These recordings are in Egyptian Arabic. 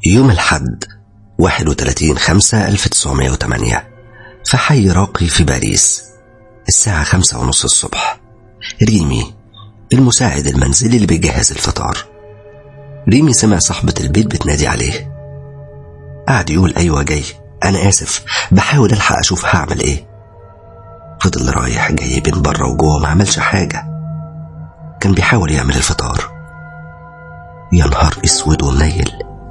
يوم الحد 31 5 1908 في حي راقي في باريس الساعة خمسة ونص الصبح ريمي المساعد المنزلي اللي بيجهز الفطار ريمي سمع صاحبة البيت بتنادي عليه قعد يقول أيوة جاي أنا آسف بحاول ألحق أشوف هعمل إيه فضل رايح جاي بين بره وجوه ما عملش حاجة كان بيحاول يعمل الفطار يا نهار اسود ومنيل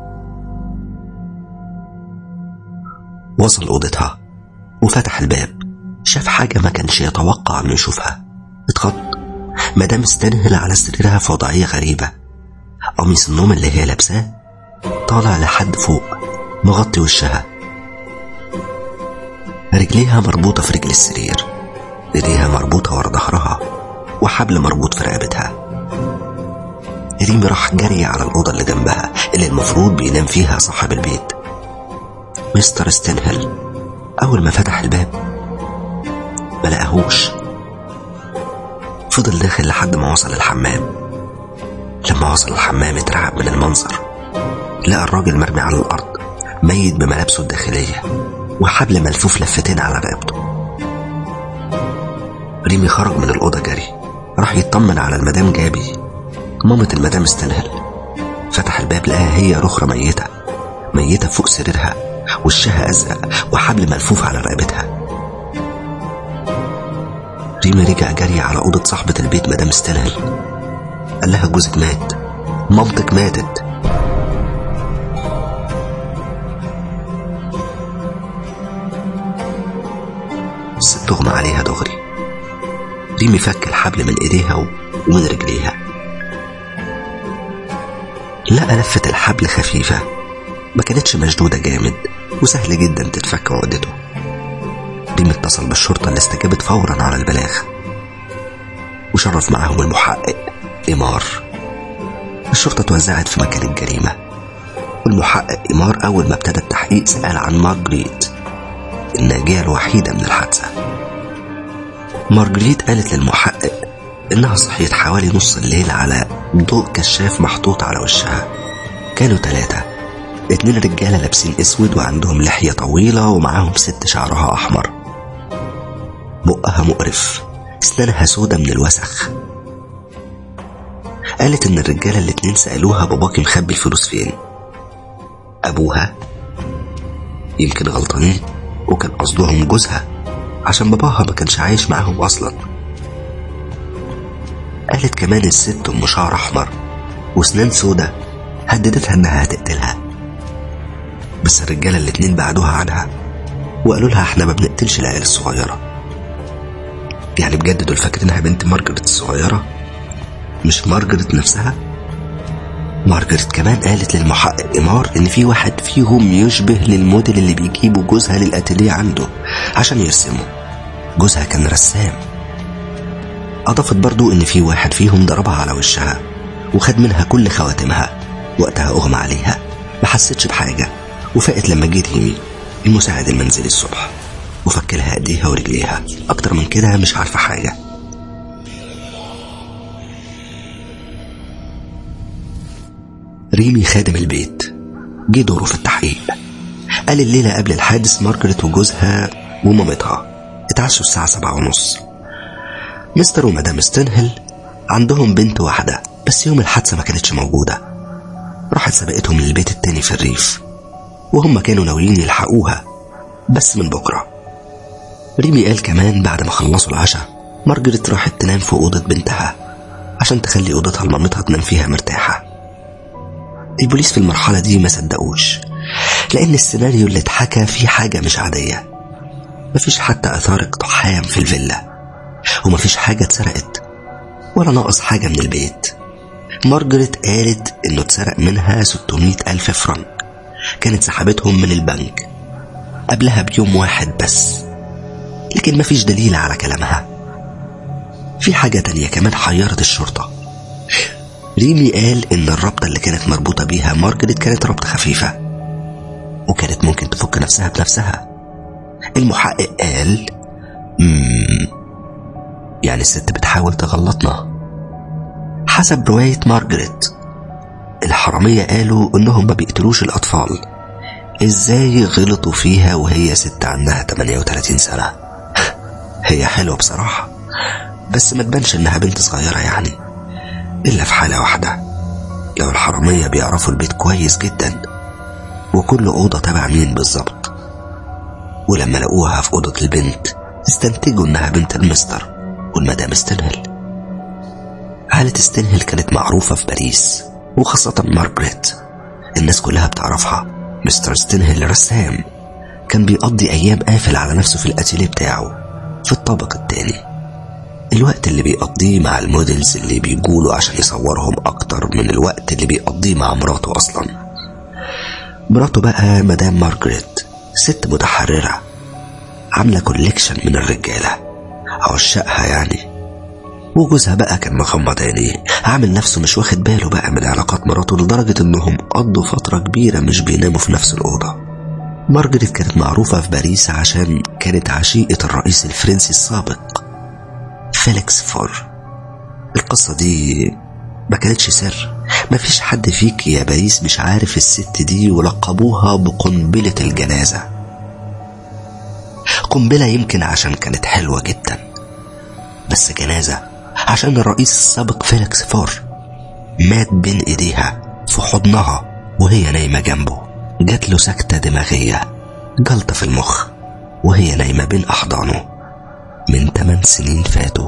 وصل اوضتها وفتح الباب شاف حاجة ما كانش يتوقع انه يشوفها اتخض مدام استنهل على سريرها في وضعية غريبة قميص النوم اللي هي لابساه طالع لحد فوق مغطي وشها رجليها مربوطة في رجل السرير ايديها مربوطة ورا ظهرها وحبل مربوط في رقبتها ريمي راح جري على الأوضة اللي جنبها اللي المفروض بينام فيها صاحب البيت مستر ستنهل أول ما فتح الباب ما لقاهوش فضل داخل لحد ما وصل الحمام لما وصل الحمام اترعب من المنظر لقى الراجل مرمي على الأرض ميت بملابسه الداخلية وحبل ملفوف لفتين على رقبته ريمي خرج من الأوضة جري راح يطمن على المدام جابي مامة المدام استنهل فتح الباب لقاها هي رخرة ميتة ميتة فوق سريرها وشها أزرق وحبل ملفوف على رقبتها ريمي رجع جري على أوضة صاحبة البيت مدام استنهل قال لها جوزك مات مامتك ماتت الست تغمى عليها دغري ريمي فك الحبل من ايديها ومن رجليها لقى لفة الحبل خفيفة ما كانتش مشدودة جامد وسهل جدا تتفك عقدته ريمي اتصل بالشرطة اللي استجابت فورا على البلاغ وشرف معاهم المحقق إمار الشرطة توزعت في مكان الجريمة والمحقق إمار أول ما ابتدى التحقيق سأل عن مارجريت الناجية الوحيدة من الحادثة مارجريت قالت للمحقق إنها صحيت حوالي نص الليل على ضوء كشاف محطوط على وشها كانوا ثلاثة اتنين رجالة لابسين اسود وعندهم لحية طويلة ومعاهم ست شعرها أحمر بقها مقرف اسنانها سودة من الوسخ قالت إن الرجالة الاتنين سألوها باباكي مخبي الفلوس فين أبوها يمكن غلطانين وكان قصدهم جوزها عشان باباها ما كانش عايش معاهم أصلا قالت كمان الست أم شعر أحمر وسنان سودة هددتها إنها هتقتلها بس الرجالة الاتنين بعدوها عنها وقالوا لها احنا ما بنقتلش العيال الصغيرة يعني بجد دول فاكرينها بنت مارجريت الصغيرة مش مارجريت نفسها مارجريت كمان قالت للمحقق إمار إن في واحد فيهم يشبه للموديل اللي بيجيبوا جوزها للأتيليه عنده عشان يرسمه جوزها كان رسام أضافت برضو إن في واحد فيهم ضربها على وشها وخد منها كل خواتمها وقتها أغمى عليها ما حستش بحاجة وفاقت لما جه ريمي المساعد المنزلي الصبح وفك لها ايديها ورجليها اكتر من كده مش عارفه حاجه ريمي خادم البيت جه دوره في التحقيق قال الليلة قبل الحادث مارجريت وجوزها ومامتها اتعشوا الساعة سبعة ونص مستر ومدام ستنهل عندهم بنت واحدة بس يوم الحادثة ما كانتش موجودة راحت سبقتهم للبيت التاني في الريف وهم كانوا ناويين يلحقوها بس من بكرة ريمي قال كمان بعد ما خلصوا العشاء مارجريت راحت تنام في أوضة بنتها عشان تخلي أوضتها لمامتها تنام فيها مرتاحة البوليس في المرحلة دي ما صدقوش لأن السيناريو اللي اتحكى فيه حاجة مش عادية مفيش حتى آثار اقتحام في الفيلا ومفيش حاجة اتسرقت ولا ناقص حاجة من البيت مارجريت قالت إنه اتسرق منها 600 ألف فرنك كانت سحبتهم من البنك قبلها بيوم واحد بس لكن مفيش دليل على كلامها في حاجة تانية كمان حيرت الشرطة ريمي قال إن الرابطة اللي كانت مربوطة بيها مارجريت كانت رابطة خفيفة وكانت ممكن تفك نفسها بنفسها المحقق قال مم يعني الست بتحاول تغلطنا حسب رواية مارجريت الحرام الحرامية قالوا إنهم ما بيقتلوش الأطفال إزاي غلطوا فيها وهي ست عندها 38 سنة هي حلوة بصراحة بس ما تبانش إنها بنت صغيرة يعني إلا في حالة واحدة لو الحرامية بيعرفوا البيت كويس جدا وكل أوضة تبع مين بالظبط ولما لقوها في أوضة البنت استنتجوا إنها بنت المستر والمدام ستنهل عائلة ستنهل كانت معروفة في باريس وخاصة مارجريت الناس كلها بتعرفها مستر ستنهل رسام كان بيقضي أيام قافل على نفسه في الأتيليه بتاعه في الطابق التاني الوقت اللي بيقضيه مع الموديلز اللي بيجوله عشان يصورهم أكتر من الوقت اللي بيقضيه مع مراته أصلا مراته بقى مدام مارجريت ست متحررة عاملة كوليكشن من الرجالة عشاقها يعني وجوزها بقى كان مغمض عينيه عامل نفسه مش واخد باله بقى من علاقات مراته لدرجة انهم قضوا فترة كبيرة مش بيناموا في نفس الأوضة مارجريت كانت معروفة في باريس عشان كانت عشيقة الرئيس الفرنسي السابق فيليكس فور القصة دي ما كانتش سر مفيش حد فيك يا باريس مش عارف الست دي ولقبوها بقنبلة الجنازة قنبلة يمكن عشان كانت حلوة جدا بس جنازة عشان الرئيس السابق فيليكس فور مات بين ايديها في حضنها وهي نايمة جنبه جات له سكتة دماغية جلطة في المخ وهي نايمة بين أحضانه من 8 سنين فاتوا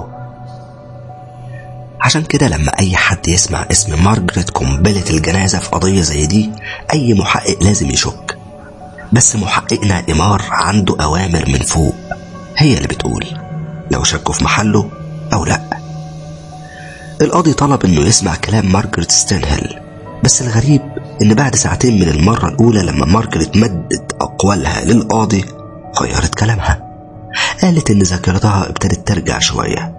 عشان كده لما أي حد يسمع اسم مارجريت قنبلة الجنازة في قضية زي دي أي محقق لازم يشك بس محققنا إمار عنده أوامر من فوق هي اللي بتقول لو شكوا في محله أو لأ القاضي طلب إنه يسمع كلام مارجريت ستينهيل بس الغريب إن بعد ساعتين من المرة الأولى لما مارجريت مدت أقوالها للقاضي غيرت كلامها قالت إن ذاكرتها ابتدت ترجع شوية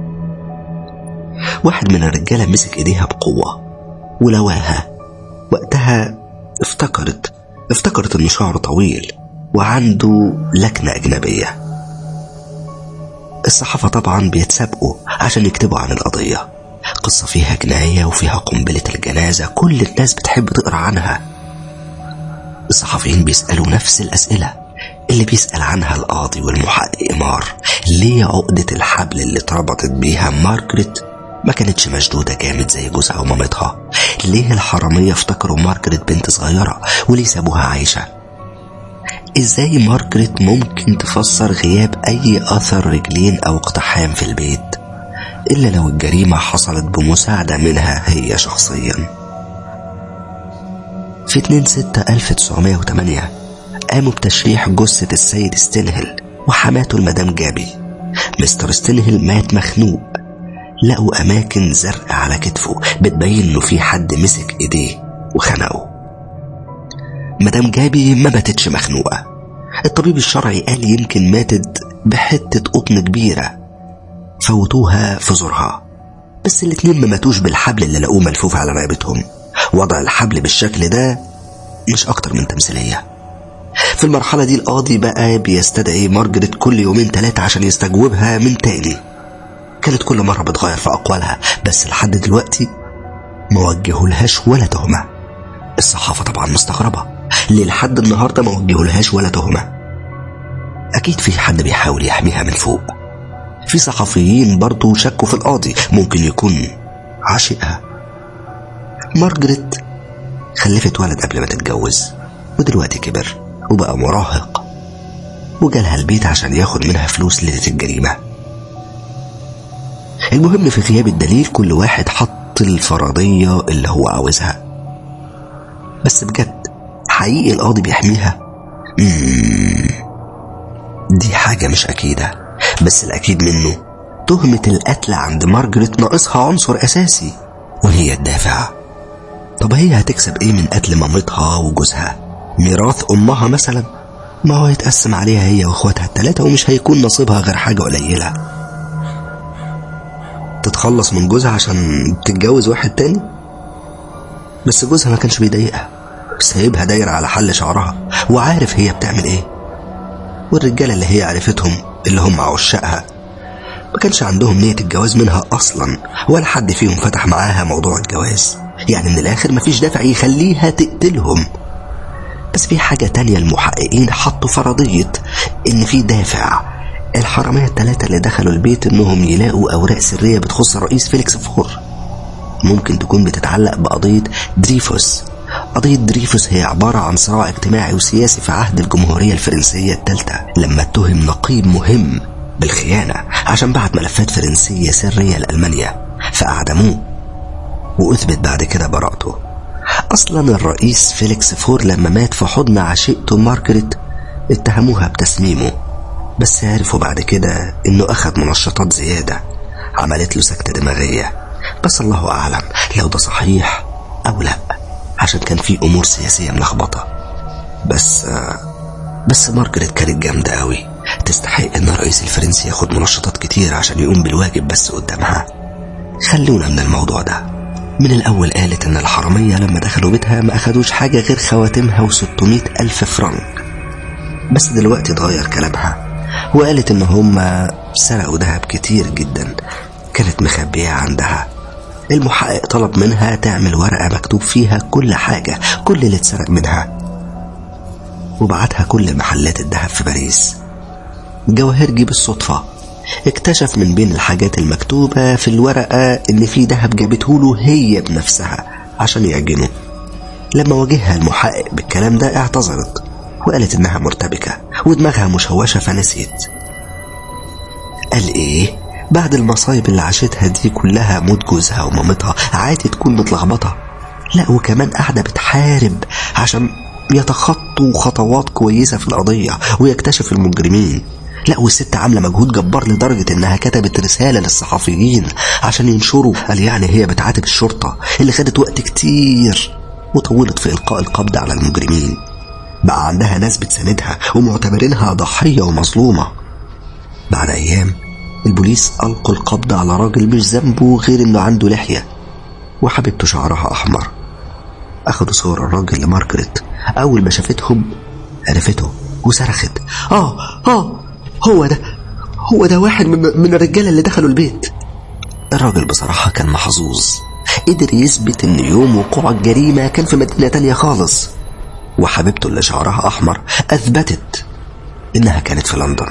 واحد من الرجالة مسك إيديها بقوة ولواها وقتها افتكرت افتكرت إنه شعره طويل وعنده لكنة أجنبية الصحافة طبعا بيتسابقوا عشان يكتبوا عن القضية قصة فيها جناية وفيها قنبلة الجنازة كل الناس بتحب تقرأ عنها الصحفيين بيسألوا نفس الأسئلة اللي بيسأل عنها القاضي والمحقق إمار ليه عقدة الحبل اللي اتربطت بيها مارجريت ما كانتش مشدودة جامد زي جوزها ومامتها ليه الحرامية افتكروا مارجريت بنت صغيرة وليه سابوها عايشة ازاي مارجريت ممكن تفسر غياب اي اثر رجلين او اقتحام في البيت الا لو الجريمة حصلت بمساعدة منها هي شخصيا في 2 6 1908 قاموا بتشريح جثة السيد ستينهل وحماته المدام جابي مستر ستينهل مات مخنوق لقوا أماكن زرق على كتفه بتبين إنه في حد مسك إيديه وخنقه مدام جابي ما ماتتش مخنوقة الطبيب الشرعي قال يمكن ماتت بحتة قطن كبيرة فوتوها في زورها بس الاتنين ما ماتوش بالحبل اللي لقوه ملفوف على رقبتهم وضع الحبل بالشكل ده مش أكتر من تمثيلية في المرحلة دي القاضي بقى بيستدعي مارجريت كل يومين ثلاثة عشان يستجوبها من تاني كانت كل مرة بتغير في أقوالها بس لحد دلوقتي ما وجهولهاش ولا تهمة الصحافة طبعا مستغربة ليه لحد النهاردة ما وجهولهاش ولا تهمة أكيد في حد بيحاول يحميها من فوق في صحفيين برضو شكوا في القاضي ممكن يكون عاشقها مارجريت خلفت ولد قبل ما تتجوز ودلوقتي كبر وبقى مراهق وجالها البيت عشان ياخد منها فلوس ليلة الجريمة المهم في غياب الدليل كل واحد حط الفرضية اللي هو عاوزها بس بجد حقيقي القاضي بيحميها مم. دي حاجة مش أكيدة بس الأكيد منه تهمة القتل عند مارجريت ناقصها عنصر أساسي وهي الدافع طب هي هتكسب ايه من قتل مامتها وجوزها ميراث أمها مثلا ما هو يتقسم عليها هي واخواتها التلاتة ومش هيكون نصيبها غير حاجة قليلة تتخلص من جوزها عشان تتجوز واحد تاني بس جوزها ما كانش بيضايقها سايبها دايرة على حل شعرها وعارف هي بتعمل ايه والرجالة اللي هي عرفتهم اللي هم عشاقها ما كانش عندهم نية الجواز منها أصلا ولا حد فيهم فتح معاها موضوع الجواز يعني من الآخر مفيش دافع يخليها تقتلهم بس في حاجة تانية المحققين حطوا فرضية إن في دافع الحرامية التلاتة اللي دخلوا البيت إنهم يلاقوا أوراق سرية بتخص الرئيس فيليكس فور ممكن تكون بتتعلق بقضية دريفوس قضية دريفوس هي عبارة عن صراع اجتماعي وسياسي في عهد الجمهورية الفرنسية الثالثة لما اتهم نقيب مهم بالخيانة عشان بعت ملفات فرنسية سرية لألمانيا فأعدموه وأثبت بعد كده براءته أصلا الرئيس فيليكس فور لما مات في حضن عشيقته ماركريت اتهموها بتسميمه بس عرفوا بعد كده إنه أخذ منشطات زيادة عملت له سكتة دماغية بس الله أعلم لو ده صحيح أو لأ عشان كان في أمور سياسية ملخبطة بس بس مارجريت كانت جامدة أوي تستحق إن الرئيس الفرنسي ياخد منشطات كتير عشان يقوم بالواجب بس قدامها خلونا من الموضوع ده من الأول قالت إن الحرامية لما دخلوا بيتها ما أخدوش حاجة غير خواتمها و600 ألف فرنك بس دلوقتي اتغير كلامها وقالت إن هم سرقوا دهب كتير جدا كانت مخبية عندها المحقق طلب منها تعمل ورقة مكتوب فيها كل حاجة كل اللي اتسرق منها وبعتها كل محلات الذهب في باريس جواهرجي بالصدفة اكتشف من بين الحاجات المكتوبة في الورقة إن في ذهب جابته له هي بنفسها عشان يعجنه لما واجهها المحقق بالكلام ده اعتذرت وقالت إنها مرتبكة ودماغها مشوشة فنسيت قال إيه؟ بعد المصايب اللي عاشتها دي كلها موت جوزها ومامتها عادي تكون متلخبطة لا وكمان قاعدة بتحارب عشان يتخطوا خطوات كويسة في القضية ويكتشف المجرمين لا والست عاملة مجهود جبار لدرجة انها كتبت رسالة للصحفيين عشان ينشروا قال يعني هي بتعاتب الشرطة اللي خدت وقت كتير وطولت في إلقاء القبض على المجرمين بقى عندها ناس بتساندها ومعتبرينها ضحية ومظلومة بعد أيام البوليس ألقوا القبض على راجل مش ذنبه غير إنه عنده لحية وحبيبته شعرها أحمر أخدوا صور الراجل لمارجريت أول ما شافتهم عرفته وصرخت آه آه هو ده هو ده واحد من, من الرجالة اللي دخلوا البيت الراجل بصراحة كان محظوظ قدر يثبت إن يوم وقوع الجريمة كان في مدينة تانية خالص وحبيبته اللي شعرها أحمر أثبتت إنها كانت في لندن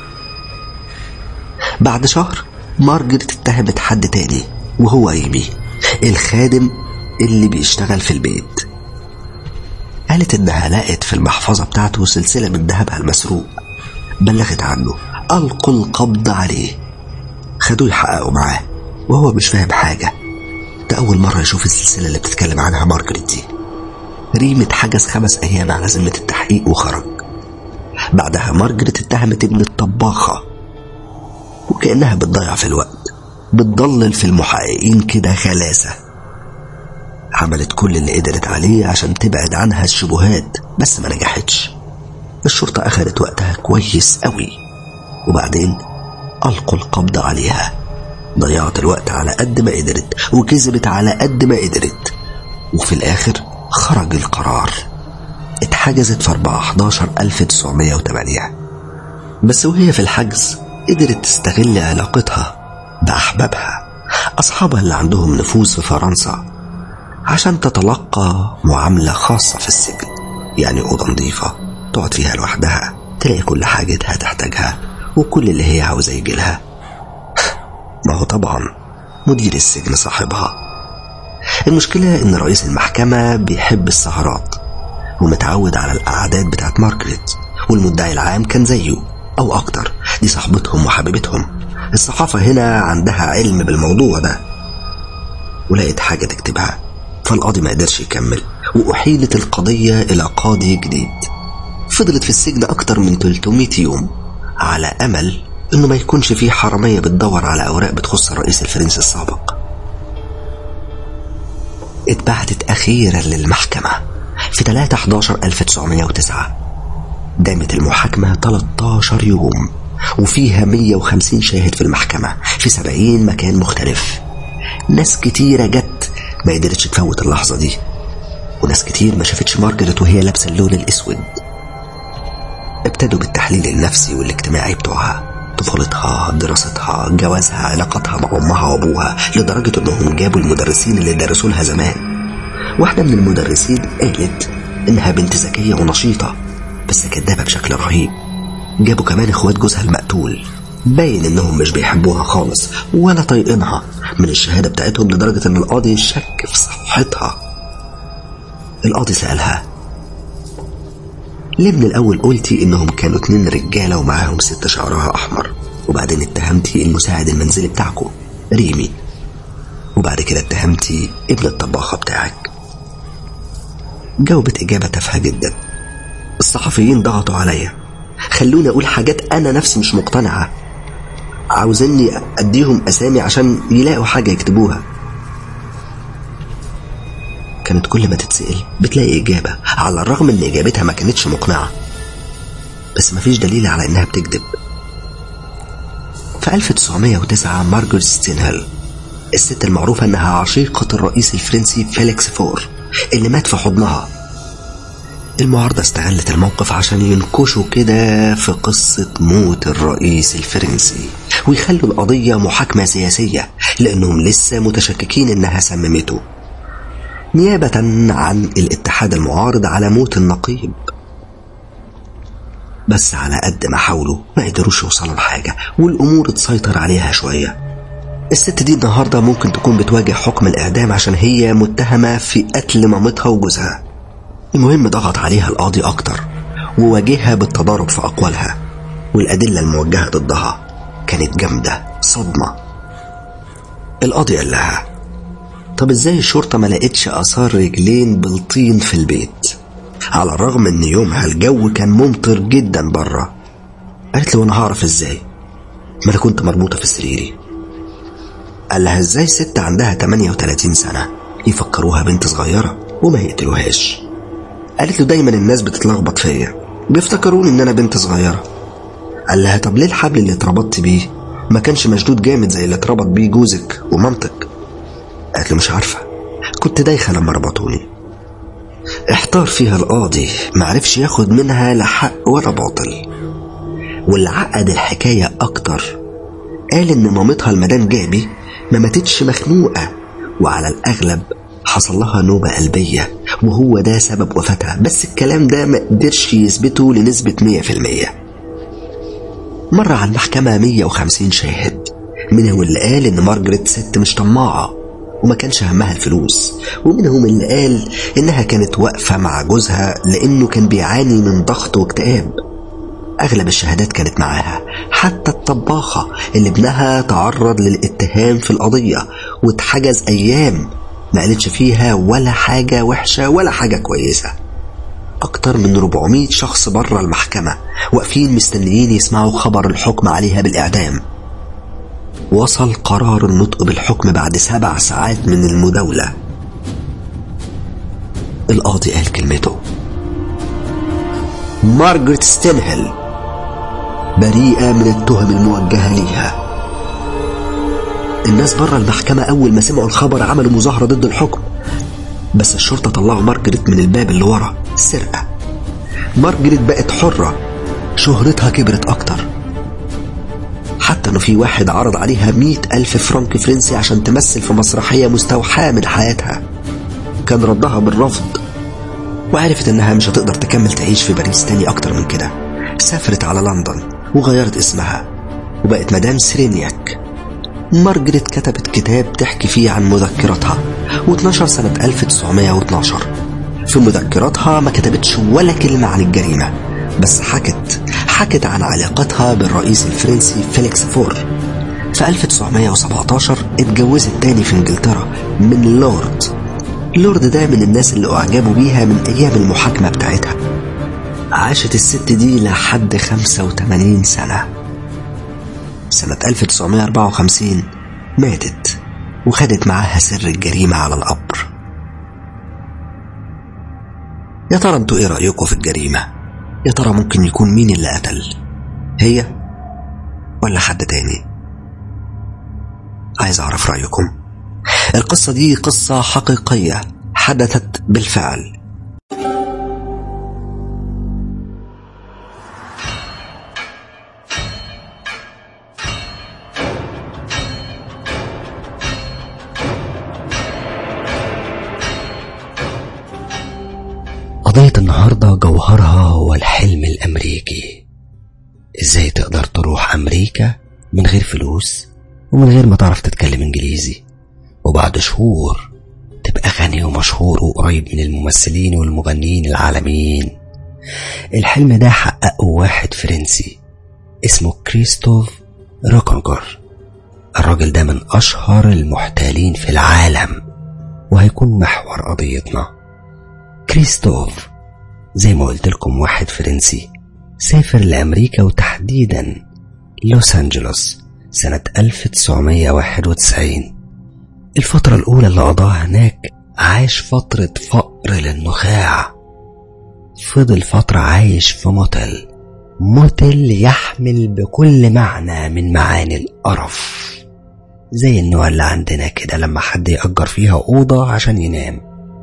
بعد شهر مارجريت اتهمت حد تاني وهو ايمي الخادم اللي بيشتغل في البيت قالت انها لقت في المحفظة بتاعته سلسلة من ذهبها المسروق بلغت عنه ألقوا القبض عليه خدوه يحققوا معاه وهو مش فاهم حاجة ده أول مرة يشوف السلسلة اللي بتتكلم عنها مارجريت دي ريم اتحجز خمس أيام على ذمة التحقيق وخرج بعدها مارجريت اتهمت ابن الطباخة وكأنها بتضيع في الوقت بتضلل في المحققين كده خلاسة عملت كل اللي قدرت عليه عشان تبعد عنها الشبهات بس ما نجحتش الشرطة أخدت وقتها كويس قوي وبعدين ألقوا القبض عليها ضيعت الوقت على قد ما قدرت وكذبت على قد ما قدرت وفي الآخر خرج القرار اتحجزت في 4 11 1908 بس وهي في الحجز قدرت تستغل علاقتها بأحبابها أصحابها اللي عندهم نفوذ في فرنسا عشان تتلقى معاملة خاصة في السجن يعني أوضة نظيفة تقعد فيها لوحدها تلاقي كل حاجتها تحتاجها وكل اللي هي عاوزة يجيلها ما هو طبعا مدير السجن صاحبها المشكلة إن رئيس المحكمة بيحب السهرات ومتعود على القعدات بتاعت مارجريت والمدعي العام كان زيه أو أكتر دي صاحبتهم وحبيبتهم الصحافة هنا عندها علم بالموضوع ده ولقيت حاجة تكتبها فالقاضي ما قدرش يكمل وأحيلت القضية إلى قاضي جديد فضلت في السجن أكتر من 300 يوم على أمل إنه ما يكونش فيه حرامية بتدور على أوراق بتخص الرئيس الفرنسي السابق اتبعتت أخيرا للمحكمة في 3 11 1909 دامت المحاكمة 13 يوم وفيها 150 شاهد في المحكمة في 70 مكان مختلف ناس كتيرة جت ما قدرتش تفوت اللحظة دي وناس كتير ما شافتش مارجريت وهي لابسة اللون الأسود ابتدوا بالتحليل النفسي والاجتماعي بتوعها طفولتها دراستها جوازها علاقتها مع أمها وأبوها لدرجة إنهم جابوا المدرسين اللي درسوا لها زمان واحدة من المدرسين قالت إنها بنت ذكية ونشيطة بس كدابة بشكل رهيب جابوا كمان إخوات جوزها المقتول باين إنهم مش بيحبوها خالص ولا طايقينها من الشهادة بتاعتهم لدرجة إن القاضي شك في صحتها القاضي سألها ليه من الأول قلتي إنهم كانوا اتنين رجالة ومعاهم ست شعرها أحمر وبعدين اتهمتي المساعد المنزلي بتاعكم ريمي وبعد كده اتهمتي ابن الطباخة بتاعك جاوبت إجابة تافهة جدا الصحفيين ضغطوا عليا خلوني أقول حاجات أنا نفسي مش مقتنعة عاوزيني أديهم أسامي عشان يلاقوا حاجة يكتبوها كانت كل ما تتسأل بتلاقي إجابة على الرغم إن إجابتها ما كانتش مقنعة بس مفيش دليل على إنها بتكذب في 1909 مارجريت ستينهيل الست المعروفة إنها عشيقة الرئيس الفرنسي فيليكس فور اللي مات في حضنها المعارضة استغلت الموقف عشان ينكشوا كده في قصة موت الرئيس الفرنسي ويخلوا القضية محاكمة سياسية لأنهم لسه متشككين إنها سممته نيابة عن الاتحاد المعارض على موت النقيب بس على قد ما حاولوا ما قدروش يوصلوا لحاجة والأمور تسيطر عليها شوية الست دي النهاردة ممكن تكون بتواجه حكم الإعدام عشان هي متهمة في قتل مامتها وجوزها المهم ضغط عليها القاضي أكتر وواجهها بالتضارب في أقوالها والأدلة الموجهة ضدها كانت جامدة صدمة القاضي قال لها طب ازاي الشرطة ما لقتش آثار رجلين بالطين في البيت على الرغم ان يومها الجو كان ممطر جدا بره قالت له وانا هعرف ازاي ما انا كنت مربوطة في سريري قال لها ازاي ست عندها 38 سنة يفكروها بنت صغيرة وما يقتلوهاش قالت له دايما الناس بتتلخبط فيا بيفتكروني ان انا بنت صغيرة قال لها طب ليه الحبل اللي اتربطت بيه ما كانش مشدود جامد زي اللي اتربط بيه جوزك ومامتك قالت له مش عارفة كنت دايخة لما ربطوني احتار فيها القاضي معرفش ياخد منها لا حق ولا باطل واللي عقد الحكاية أكتر قال إن مامتها المدام جابي ما ماتتش مخنوقة وعلى الأغلب حصل لها نوبة قلبية وهو ده سبب وفاتها بس الكلام ده ما قدرش يثبته لنسبة 100% مر على المحكمة 150 شاهد منهم اللي قال إن مارجريت ست مش طماعة وما كانش همها الفلوس ومنهم اللي قال إنها كانت واقفة مع جوزها لأنه كان بيعاني من ضغط واكتئاب أغلب الشهادات كانت معاها حتى الطباخة اللي ابنها تعرض للاتهام في القضية واتحجز أيام ما قالتش فيها ولا حاجة وحشة ولا حاجة كويسة أكتر من 400 شخص بره المحكمة واقفين مستنيين يسمعوا خبر الحكم عليها بالإعدام وصل قرار النطق بالحكم بعد سبع ساعات من المداولة القاضي قال كلمته مارجريت ستينهيل بريئة من التهم الموجهة ليها الناس بره المحكمة أول ما سمعوا الخبر عملوا مظاهرة ضد الحكم بس الشرطة طلعوا مارجريت من الباب اللي ورا سرقة مارجريت بقت حرة شهرتها كبرت أكتر حتى انه في واحد عرض عليها مئة ألف فرنك فرنسي عشان تمثل في مسرحية مستوحاة من حياتها كان ردها بالرفض وعرفت انها مش هتقدر تكمل تعيش في باريس تاني اكتر من كده سافرت على لندن وغيرت اسمها وبقت مدام سيرينياك مارجريت كتبت كتاب تحكي فيه عن مذكراتها و12 سنة 1912 في مذكراتها ما كتبتش ولا كلمة عن الجريمة بس حكت حكت عن علاقتها بالرئيس الفرنسي فيليكس فور في 1917 اتجوزت تاني في انجلترا من لورد لورد ده من الناس اللي اعجبوا بيها من ايام المحاكمة بتاعتها عاشت الست دي لحد 85 سنة سنة 1954 ماتت وخدت معاها سر الجريمة على القبر يا ترى انتوا ايه رأيكم في الجريمة يا ترى ممكن يكون مين اللي قتل هي ولا حد تاني عايز اعرف رأيكم القصة دي قصة حقيقية حدثت بالفعل قضية النهاردة جوهرها هو الحلم الأمريكي إزاي تقدر تروح أمريكا من غير فلوس ومن غير ما تعرف تتكلم إنجليزي وبعد شهور تبقى غني ومشهور وقريب من الممثلين والمغنيين العالميين الحلم ده حققه واحد فرنسي اسمه كريستوف روكونجر الراجل ده من أشهر المحتالين في العالم وهيكون محور قضيتنا كريستوف زي ما قلت لكم واحد فرنسي سافر لأمريكا وتحديدا لوس أنجلوس سنة 1991 الفترة الأولى اللي قضاها هناك عاش فترة فقر للنخاع فضل فترة عايش في موتل موتل يحمل بكل معنى من معاني القرف زي النوع اللي عندنا كده لما حد يأجر فيها أوضة عشان ينام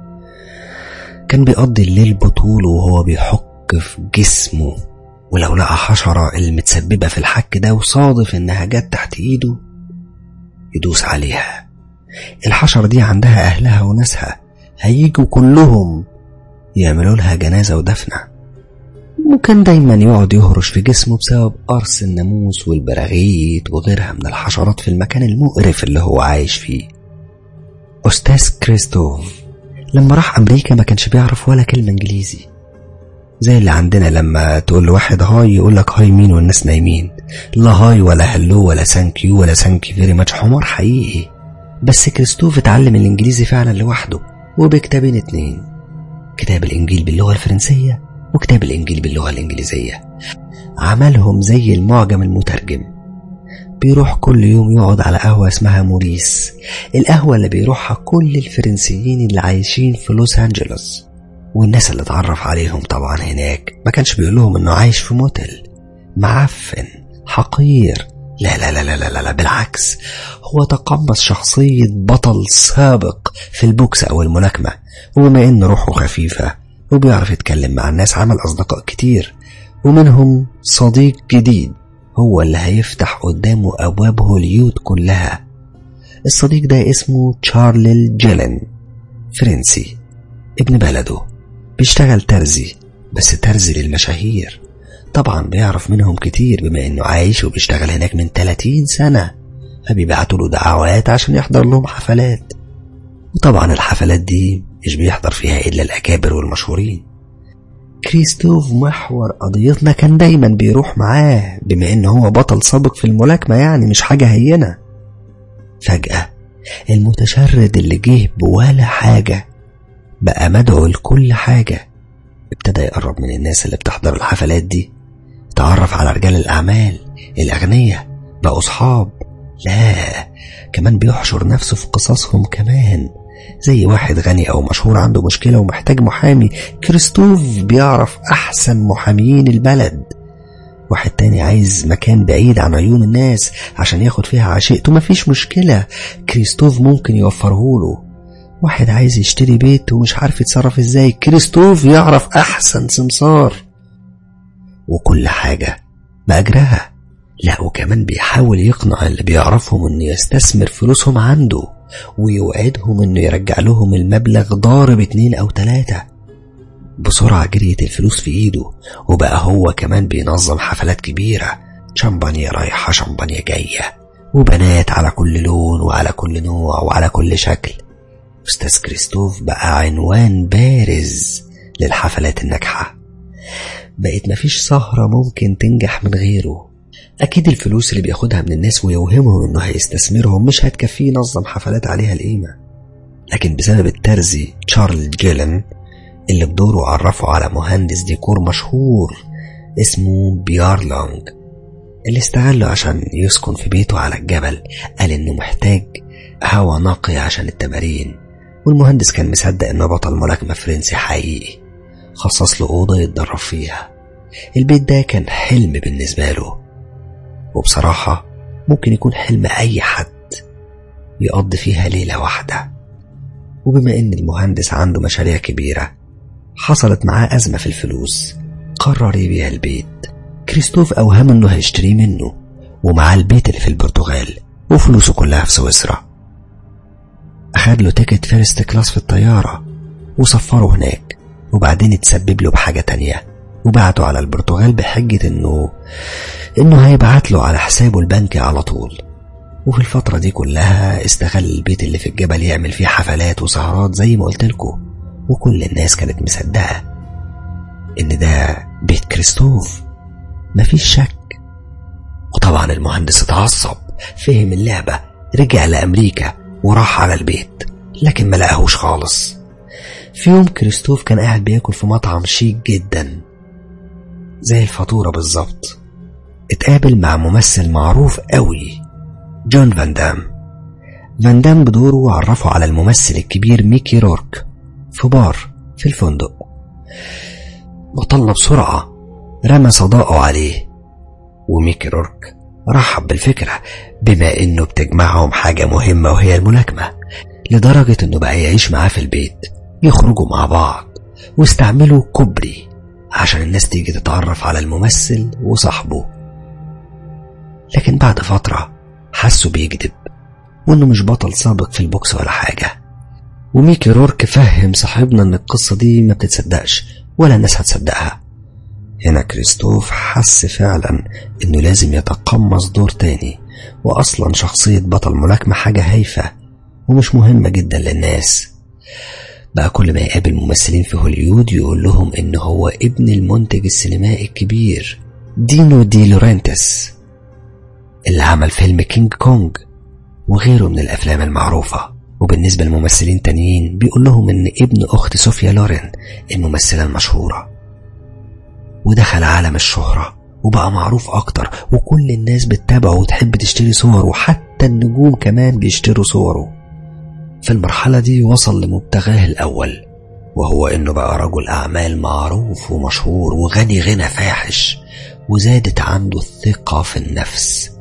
كان بيقضي الليل بطوله وهو بيحك في جسمه ولو لقى حشرة المتسببة في الحك ده وصادف إنها جت تحت إيده يدوس عليها الحشرة دي عندها أهلها وناسها هيجوا كلهم يعملوا لها جنازة ودفنة وكان دايما يقعد يهرش في جسمه بسبب قرص الناموس والبراغيث وغيرها من الحشرات في المكان المقرف اللي هو عايش فيه أستاذ كريستوف لما راح أمريكا ما كانش بيعرف ولا كلمة إنجليزي زي اللي عندنا لما تقول لواحد هاي يقول لك هاي مين والناس نايمين لا هاي ولا هلو ولا ثانك يو ولا ثانك يو فيري ماتش حمار حقيقي بس كريستوف اتعلم الانجليزي فعلا لوحده وبكتابين اتنين كتاب الانجيل باللغه الفرنسيه وكتاب الانجيل باللغه الانجليزيه عملهم زي المعجم المترجم بيروح كل يوم يقعد على قهوة اسمها موريس القهوة اللي بيروحها كل الفرنسيين اللي عايشين في لوس أنجلوس والناس اللي اتعرف عليهم طبعا هناك ما كانش بيقول لهم انه عايش في موتل معفن حقير لا لا لا لا لا, لا, لا بالعكس هو تقمص شخصية بطل سابق في البوكس أو الملاكمة وبما إن روحه خفيفة وبيعرف يتكلم مع الناس عمل أصدقاء كتير ومنهم صديق جديد هو اللي هيفتح قدامه أبواب هوليود كلها الصديق ده اسمه تشارل جيلن فرنسي ابن بلده بيشتغل ترزي بس ترزي للمشاهير طبعا بيعرف منهم كتير بما انه عايش وبيشتغل هناك من 30 سنة فبيبعتوا له دعوات عشان يحضر لهم حفلات وطبعا الحفلات دي مش بيحضر فيها إلا الأكابر والمشهورين كريستوف محور قضيتنا كان دايما بيروح معاه بما ان هو بطل سابق في الملاكمة يعني مش حاجة هينة فجأة المتشرد اللي جه بولا حاجة بقى مدعو لكل حاجة ابتدى يقرب من الناس اللي بتحضر الحفلات دي تعرف على رجال الأعمال الأغنياء بقوا أصحاب لا كمان بيحشر نفسه في قصصهم كمان زي واحد غني أو مشهور عنده مشكلة ومحتاج محامي كريستوف بيعرف أحسن محاميين البلد واحد تاني عايز مكان بعيد عن عيون الناس عشان ياخد فيها عشيقته مفيش مشكلة كريستوف ممكن يوفرهوله واحد عايز يشتري بيت ومش عارف يتصرف ازاي كريستوف يعرف أحسن سمسار وكل حاجة بأجرها لا وكمان بيحاول يقنع اللي بيعرفهم انه يستثمر فلوسهم عنده ويوعدهم انه يرجع لهم المبلغ ضارب اتنين او تلاتة بسرعة جريت الفلوس في ايده وبقى هو كمان بينظم حفلات كبيرة شمبانيا رايحة شمبانيا جاية وبنات على كل لون وعلى كل نوع وعلى كل شكل أستاذ كريستوف بقى عنوان بارز للحفلات الناجحة بقت مفيش سهرة ممكن تنجح من غيره أكيد الفلوس اللي بياخدها من الناس ويوهمهم إنه هيستثمرهم مش هتكفيه ينظم حفلات عليها القيمة لكن بسبب الترزي تشارل جيلن اللي بدوره عرفه على مهندس ديكور مشهور اسمه بيارلونج اللي استغله عشان يسكن في بيته على الجبل قال إنه محتاج هوا نقي عشان التمارين والمهندس كان مصدق إنه بطل ملاكمة فرنسي حقيقي خصص له أوضة يتدرب فيها البيت ده كان حلم بالنسبة له وبصراحة ممكن يكون حلم أي حد يقضي فيها ليلة واحدة وبما إن المهندس عنده مشاريع كبيرة حصلت معاه أزمة في الفلوس قرر يبيع البيت كريستوف أوهم إنه هيشتريه منه ومعاه البيت اللي في البرتغال وفلوسه كلها في سويسرا أخد له تيكت فيرست كلاس في الطيارة وسفره هناك وبعدين اتسبب له بحاجة تانية وبعته على البرتغال بحجة انه انه هيبعت له على حسابه البنكي على طول وفي الفترة دي كلها استغل البيت اللي في الجبل يعمل فيه حفلات وسهرات زي ما قلت لكم وكل الناس كانت مصدقة إن ده بيت كريستوف مفيش شك وطبعا المهندس اتعصب فهم اللعبة رجع لأمريكا وراح على البيت لكن ما لقاهوش خالص في يوم كريستوف كان قاعد بياكل في مطعم شيك جدا زي الفاتورة بالظبط اتقابل مع ممثل معروف قوي جون فان دام فان دام بدوره عرفه على الممثل الكبير ميكي رورك في بار في الفندق وطلب بسرعة رمى صداقه عليه وميكي رورك رحب بالفكرة بما انه بتجمعهم حاجة مهمة وهي الملاكمة لدرجة انه بقى يعيش معاه في البيت يخرجوا مع بعض واستعملوا كوبري عشان الناس تيجي تتعرف على الممثل وصاحبه لكن بعد فترة حسوا بيكذب وانه مش بطل سابق في البوكس ولا حاجة وميكي رورك فهم صاحبنا ان القصة دي ما بتتصدقش ولا الناس هتصدقها هنا كريستوف حس فعلا انه لازم يتقمص دور تاني واصلا شخصية بطل ملاكمة حاجة هايفة ومش مهمة جدا للناس بقى كل ما يقابل ممثلين في هوليود يقول لهم ان هو ابن المنتج السينمائي الكبير دينو دي لورنتس اللي عمل فيلم كينج كونج وغيره من الافلام المعروفة وبالنسبة لممثلين تانيين بيقول لهم ان ابن اخت صوفيا لورين الممثلة المشهورة ودخل عالم الشهرة وبقى معروف أكتر وكل الناس بتتابعه وتحب تشتري صوره وحتى النجوم كمان بيشتروا صوره في المرحلة دي وصل لمبتغاه الأول وهو إنه بقى رجل أعمال معروف ومشهور وغني غنى فاحش وزادت عنده الثقة في النفس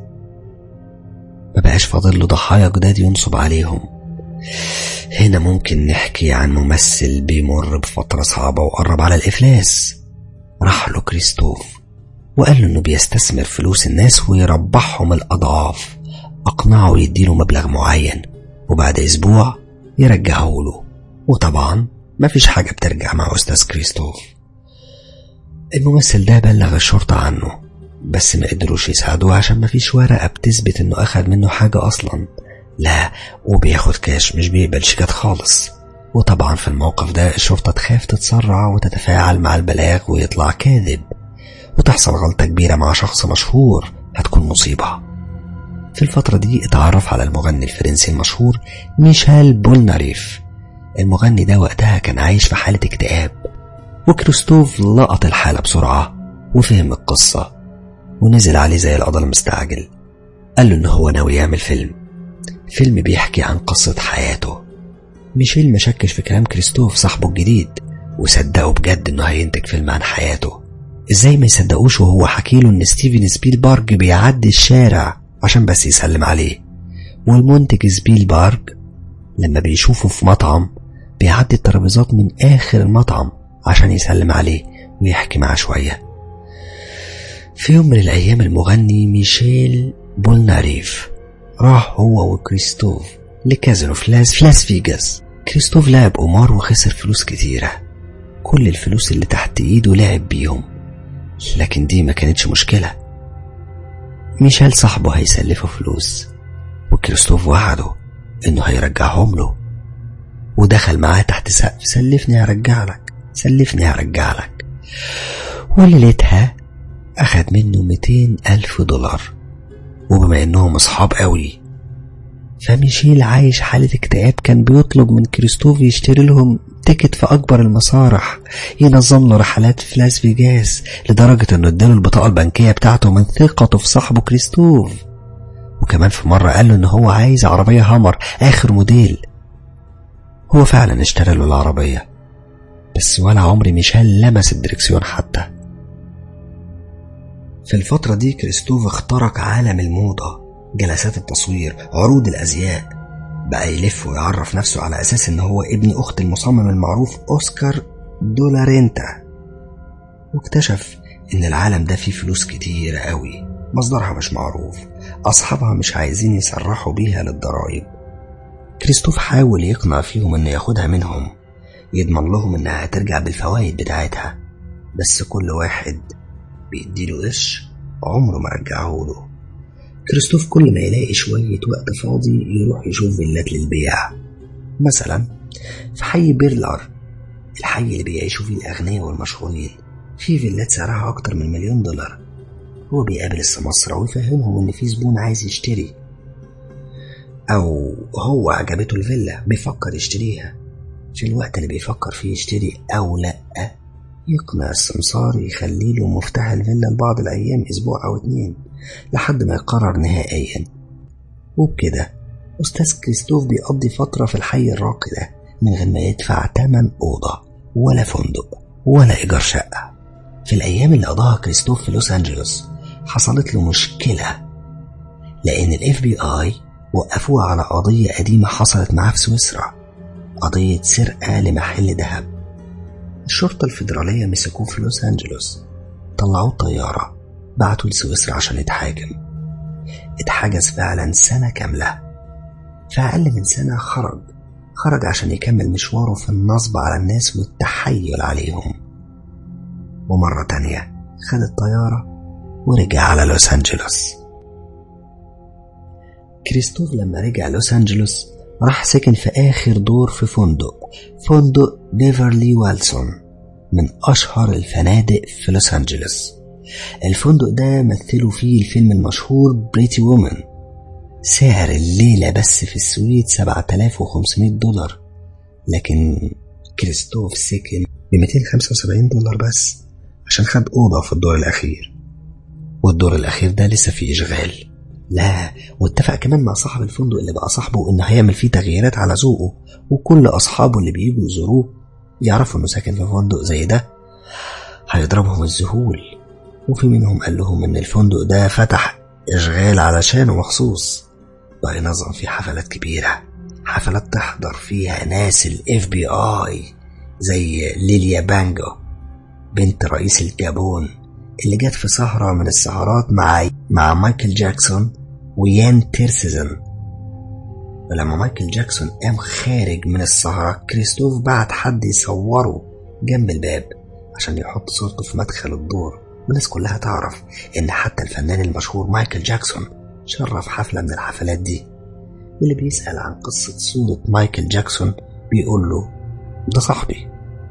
ما بقاش فاضل له ضحايا جداد ينصب عليهم هنا ممكن نحكي عن ممثل بيمر بفترة صعبة وقرب على الإفلاس راح له كريستوف وقال له إنه بيستثمر فلوس الناس ويربحهم الأضعاف أقنعه يديله مبلغ معين وبعد أسبوع يرجعه له وطبعا مفيش حاجة بترجع مع أستاذ كريستوف الممثل ده بلغ الشرطة عنه بس ما قدروش يساعدوه عشان مفيش ورقة بتثبت إنه أخد منه حاجة أصلا لا وبياخد كاش مش بيقبل شيكات خالص وطبعا في الموقف ده الشرطة تخاف تتسرع وتتفاعل مع البلاغ ويطلع كاذب وتحصل غلطة كبيرة مع شخص مشهور هتكون مصيبة في الفترة دي اتعرف على المغني الفرنسي المشهور ميشيل بولناريف المغني ده وقتها كان عايش في حالة اكتئاب وكريستوف لقط الحالة بسرعة وفهم القصة ونزل عليه زي القضاء المستعجل قال له إن هو ناوي يعمل فيلم فيلم بيحكي عن قصة حياته ميشيل مشكش في كلام كريستوف صاحبه الجديد وصدقه بجد إنه هينتج فيلم عن حياته ازاي ما يصدقوش وهو حكيله ان ستيفن سبيلبرج بيعدي الشارع عشان بس يسلم عليه والمنتج سبيلبرج لما بيشوفه في مطعم بيعدي الترابيزات من آخر المطعم عشان يسلم عليه ويحكي معاه شوية في يوم من الأيام المغني ميشيل بولناريف راح هو وكريستوف لكازينو في لاس, في لاس فيجاس كريستوف لعب قمار وخسر فلوس كتيرة كل الفلوس اللي تحت ايده لعب بيهم لكن دي ما كانتش مشكلة ميشيل صاحبه هيسلفه فلوس وكريستوف وعده انه هيرجعهم له ودخل معاه تحت سقف سلفني هرجع لك سلفني هرجع لك وليلتها أخد منه 200 ألف دولار وبما إنهم أصحاب قوي فميشيل عايش حالة اكتئاب كان بيطلب من كريستوف يشتري لهم تيكت في أكبر المسارح ينظم له رحلات في لاس فيجاس لدرجة إنه اداله البطاقة البنكية بتاعته من ثقته في صاحبه كريستوف وكمان في مرة قال له إن هو عايز عربية هامر آخر موديل هو فعلا اشترى له العربية بس ولا عمري ميشيل لمس الدركسيون حتى في الفترة دي كريستوف اخترق عالم الموضة جلسات التصوير عروض الأزياء بقى يلف ويعرف نفسه على أساس إن هو ابن أخت المصمم المعروف أوسكار دولارينتا واكتشف إن العالم ده فيه فلوس كتير قوي مصدرها مش معروف أصحابها مش عايزين يسرحوا بيها للضرايب كريستوف حاول يقنع فيهم إنه ياخدها منهم يضمن لهم إنها هترجع بالفوائد بتاعتها بس كل واحد بيديله قرش عمره ما رجعهوله كريستوف كل ما يلاقي شوية وقت فاضي يروح يشوف فيلات للبيع مثلا في حي بيرلر الحي اللي بيعيشوا فيه الأغنياء والمشهورين في فيلات سعرها أكتر من مليون دولار هو بيقابل السماسرة ويفهمهم إن في زبون عايز يشتري أو هو عجبته الفيلا بيفكر يشتريها في الوقت اللي بيفكر فيه يشتري أو لأ يقنع السمسار يخلي له مفتاح الفيلا لبعض الأيام أسبوع أو اتنين لحد ما يقرر نهائيا وبكده أستاذ كريستوف بيقضي فترة في الحي الراقي ده من غير ما يدفع تمن أوضة ولا فندق ولا إيجار شقة في الأيام اللي قضاها كريستوف في لوس أنجلوس حصلت له مشكلة لأن الاف بي آي وقفوه على قضية قديمة حصلت معاه في سويسرا قضية سرقة لمحل ذهب الشرطة الفيدرالية مسكوه في لوس أنجلوس طلعوه طيارة بعتوا لسويسرا عشان يتحاكم اتحجز فعلا سنة كاملة في أقل من سنة خرج خرج عشان يكمل مشواره في النصب على الناس والتحيل عليهم ومرة تانية خد الطيارة ورجع على لوس أنجلوس كريستوف لما رجع لوس أنجلوس راح سكن في آخر دور في فندق فندق بيفرلي والسون من أشهر الفنادق في لوس أنجلوس الفندق ده مثلوا فيه الفيلم المشهور بريتي وومن سعر الليلة بس في السويد 7500 دولار لكن كريستوف سكن ب 275 دولار بس عشان خد أوضة في الدور الأخير والدور الأخير ده لسه فيه إشغال لا واتفق كمان مع صاحب الفندق اللي بقى صاحبه إنه هيعمل فيه تغييرات على ذوقه وكل أصحابه اللي بييجوا يزوروه يعرفوا إنه ساكن في فندق زي ده هيضربهم الذهول وفي منهم قال لهم إن الفندق ده فتح إشغال علشانه مخصوص بقى ينظم فيه حفلات كبيرة حفلات تحضر فيها ناس الاف بي اي زي ليليا بانجو بنت رئيس الجابون اللي جت في سهرة من السهرات مع مع مايكل جاكسون ويان تيرسيزن ولما مايكل جاكسون قام خارج من السهرة كريستوف بعت حد يصوره جنب الباب عشان يحط صورته في مدخل الدور والناس كلها تعرف إن حتى الفنان المشهور مايكل جاكسون شرف حفلة من الحفلات دي واللي بيسأل عن قصة صورة مايكل جاكسون بيقول له ده صاحبي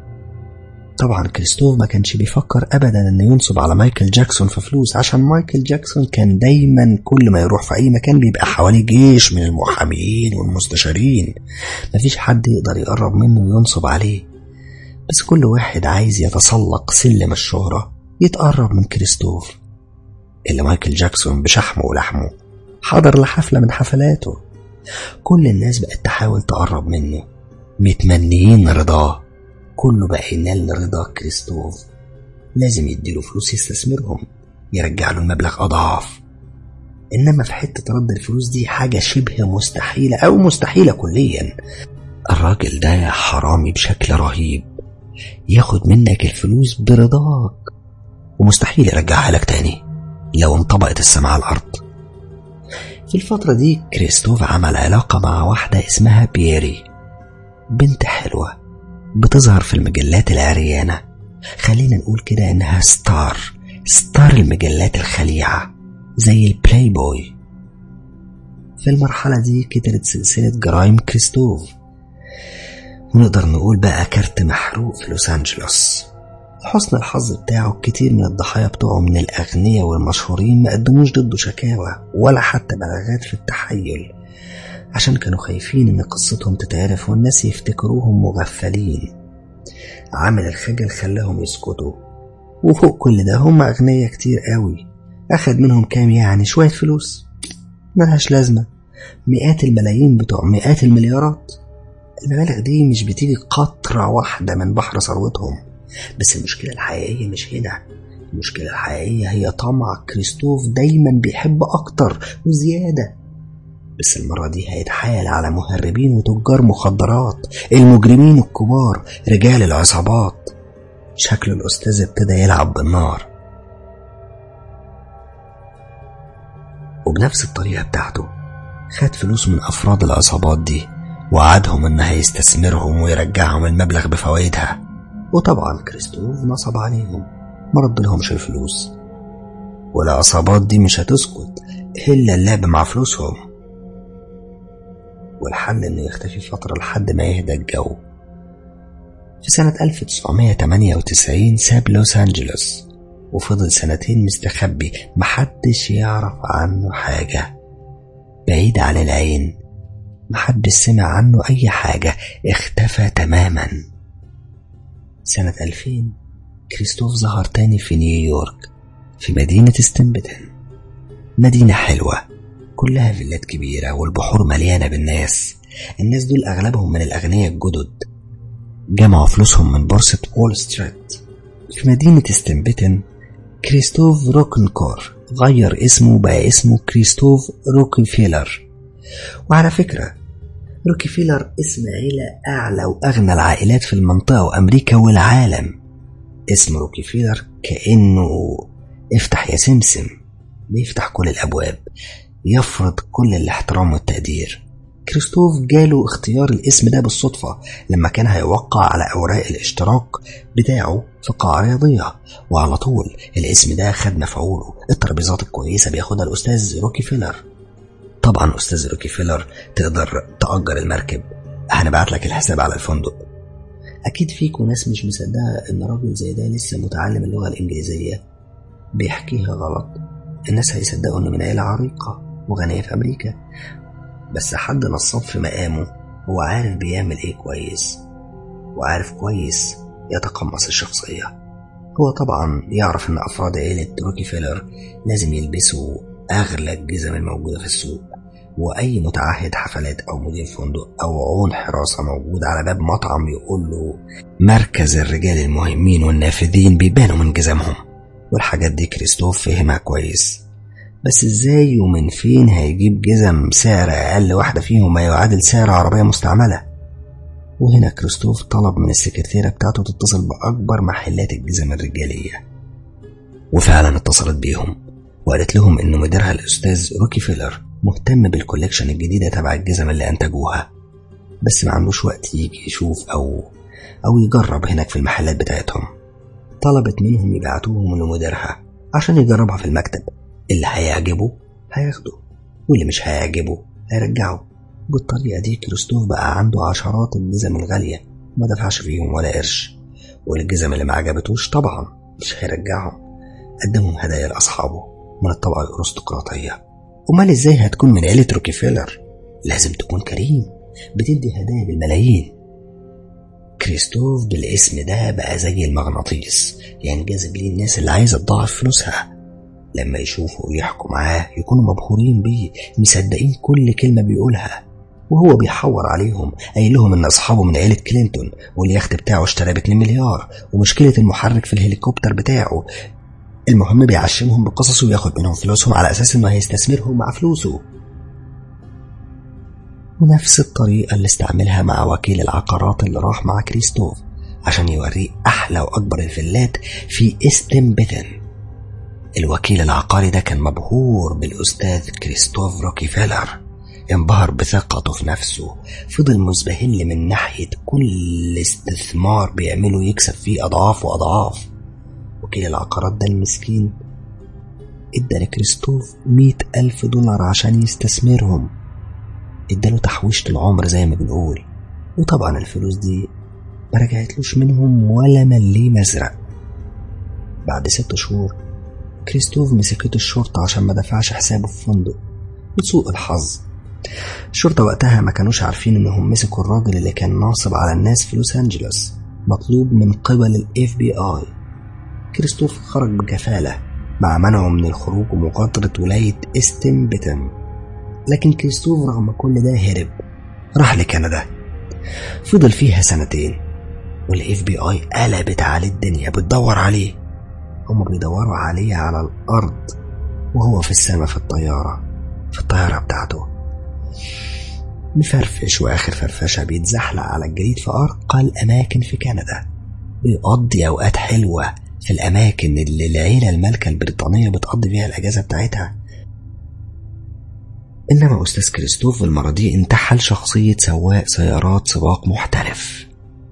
طبعا كريستوف ما كانش بيفكر ابدا انه ينصب على مايكل جاكسون في فلوس عشان مايكل جاكسون كان دايما كل ما يروح في اي مكان بيبقى حواليه جيش من المحامين والمستشارين مفيش حد يقدر يقرب منه وينصب عليه بس كل واحد عايز يتسلق سلم الشهرة يتقرب من كريستوف اللي مايكل جاكسون بشحمه ولحمه حضر لحفلة من حفلاته كل الناس بقت تحاول تقرب منه متمنيين رضاه كله بقى ينال رضا كريستوف لازم يديله فلوس يستثمرهم يرجع له المبلغ أضعاف إنما في حتة رد الفلوس دي حاجة شبه مستحيلة أو مستحيلة كليا الراجل ده حرامي بشكل رهيب ياخد منك الفلوس برضاك ومستحيل يرجعها لك تاني لو انطبقت السماء على الأرض في الفترة دي كريستوف عمل علاقة مع واحدة اسمها بيري بنت حلوة بتظهر في المجلات العريانة خلينا نقول كده إنها ستار ستار المجلات الخليعة زي البلاي بوي في المرحلة دي كترت سلسلة جرائم كريستوف ونقدر نقول بقى كارت محروق في لوس أنجلوس لحسن الحظ بتاعه كتير من الضحايا بتوعه من الأغنياء والمشهورين ما قدموش ضده شكاوى ولا حتى بلاغات في التحيل عشان كانوا خايفين إن قصتهم تتعرف والناس يفتكروهم مغفلين عامل الخجل خلاهم يسكتوا وفوق كل ده هم أغنياء كتير قوي أخد منهم كام يعني شوية فلوس ملهاش لازمة مئات الملايين بتوع مئات المليارات المبالغ دي مش بتيجي قطرة واحدة من بحر ثروتهم بس المشكلة الحقيقية مش هنا المشكلة الحقيقية هي طمع كريستوف دايما بيحب أكتر وزيادة بس المرة دي هيتحايل على مهربين وتجار مخدرات المجرمين الكبار رجال العصابات شكل الأستاذ ابتدى يلعب بالنار وبنفس الطريقة بتاعته خد فلوس من أفراد العصابات دي وعدهم إن هيستثمرهم ويرجعهم المبلغ بفوائدها وطبعا كريستوف نصب عليهم ما ردلهمش الفلوس والعصابات دي مش هتسكت إلا اللعب مع فلوسهم والحل إنه يختفي فترة لحد ما يهدى الجو في سنة 1998 ساب لوس أنجلوس وفضل سنتين مستخبي محدش يعرف عنه حاجة بعيد عن العين محدش سمع عنه أي حاجة اختفى تماما سنة 2000 كريستوف ظهر تاني في نيويورك في مدينة ستنبتن مدينة حلوة كلها فيلات كبيرة والبحور مليانة بالناس الناس دول أغلبهم من الأغنياء الجدد جمعوا فلوسهم من بورصة وول ستريت في مدينة ستنبتن كريستوف روكنكور غير اسمه بقى اسمه كريستوف روكنفيلر وعلى فكرة روكفيلر اسم عيلة أعلى وأغنى العائلات في المنطقة وأمريكا والعالم اسم روكفيلر كأنه افتح يا سمسم بيفتح كل الأبواب يفرض كل الاحترام والتقدير كريستوف جاله اختيار الاسم ده بالصدفة لما كان هيوقع على أوراق الاشتراك بتاعه في قاعة رياضية وعلى طول الاسم ده خد مفعوله الترابيزات الكويسة بياخدها الأستاذ روكي فيلر طبعا أستاذ روكي فيلر تقدر تأجر المركب هنبعت لك الحساب على الفندق أكيد فيكم ناس مش مصدقة إن راجل زي ده لسه متعلم اللغة الإنجليزية بيحكيها غلط الناس هيصدقوا إنه من عيلة عريقة وغنية في أمريكا بس حد نصاب في مقامه هو عارف بيعمل إيه كويس وعارف كويس يتقمص الشخصية هو طبعا يعرف إن أفراد عيلة روكي فيلر لازم يلبسوا أغلى الجزم الموجودة في السوق وأي متعهد حفلات أو مدير فندق أو عون حراسة موجود على باب مطعم يقول له مركز الرجال المهمين والنافذين بيبانوا من جزمهم والحاجات دي كريستوف فهمها كويس بس ازاي ومن فين هيجيب جزم سعر أقل واحدة فيهم ما يعادل سعر عربية مستعملة وهنا كريستوف طلب من السكرتيرة بتاعته تتصل بأكبر محلات الجزم الرجالية وفعلا اتصلت بيهم وقالت لهم إن مديرها الأستاذ روكي فيلر مهتم بالكوليكشن الجديدة تبع الجزم اللي أنتجوها بس ما عندوش وقت يجي يشوف أو أو يجرب هناك في المحلات بتاعتهم طلبت منهم يبعتوهم لمديرها عشان يجربها في المكتب اللي هيعجبه هياخده واللي مش هيعجبه هيرجعه بالطريقة دي كريستوف بقى عنده عشرات الجزم الغالية ما دفعش فيهم ولا قرش والجزم اللي ما عجبتوش طبعا مش هيرجعهم قدمهم هدايا لأصحابه من الطبقة الأرستقراطية أمال إزاي هتكون من عيلة روكيفيلر لازم تكون كريم بتدي هدايا بالملايين كريستوف بالاسم ده بقى زي المغناطيس ينجذب ليه الناس اللي عايزة تضاعف فلوسها لما يشوفوا ويحكوا معاه يكونوا مبهورين بيه مصدقين كل كلمة بيقولها وهو بيحور عليهم قايل لهم ان اصحابه من عيله كلينتون واليخت بتاعه اشترى ب 2 مليار ومشكله المحرك في الهليكوبتر بتاعه المهم بيعشمهم بقصصه وياخد منهم فلوسهم على اساس انه هيستثمرهم مع فلوسه ونفس الطريقه اللي استعملها مع وكيل العقارات اللي راح مع كريستوف عشان يوريه احلى واكبر الفيلات في استنبتن الوكيل العقاري ده كان مبهور بالاستاذ كريستوف روكيفيلر انبهر بثقته في نفسه فضل مزبهل من ناحية كل استثمار بيعمله يكسب فيه أضعاف وأضعاف وكيل العقارات ده المسكين ادى لكريستوف مية ألف دولار عشان يستثمرهم اداله تحويشة العمر زي ما بنقول وطبعا الفلوس دي ما رجعتلوش منهم ولا مليه مزرق بعد ست شهور كريستوف مسكته الشرطة عشان ما دفعش حسابه في فندق بسوء الحظ الشرطة وقتها ما كانوش عارفين انهم مسكوا الراجل اللي كان ناصب على الناس في لوس انجلوس مطلوب من قبل الاف بي اي كريستوف خرج بكفالة مع منعه من الخروج ومغادرة ولاية استنبتن لكن كريستوف رغم كل ده هرب راح لكندا فضل فيها سنتين والاف بي اي قلبت عليه الدنيا بتدور عليه هما بيدوروا عليه على الارض وهو في السماء في الطيارة في الطيارة بتاعته مفرفش واخر فرفشه بيتزحلق على الجليد في ارقى الاماكن في كندا بيقضي اوقات حلوه في الاماكن اللي العيله المالكه البريطانيه بتقضي فيها الاجازه بتاعتها إنما أستاذ كريستوف المرة دي انتحل شخصية سواق سيارات سباق محترف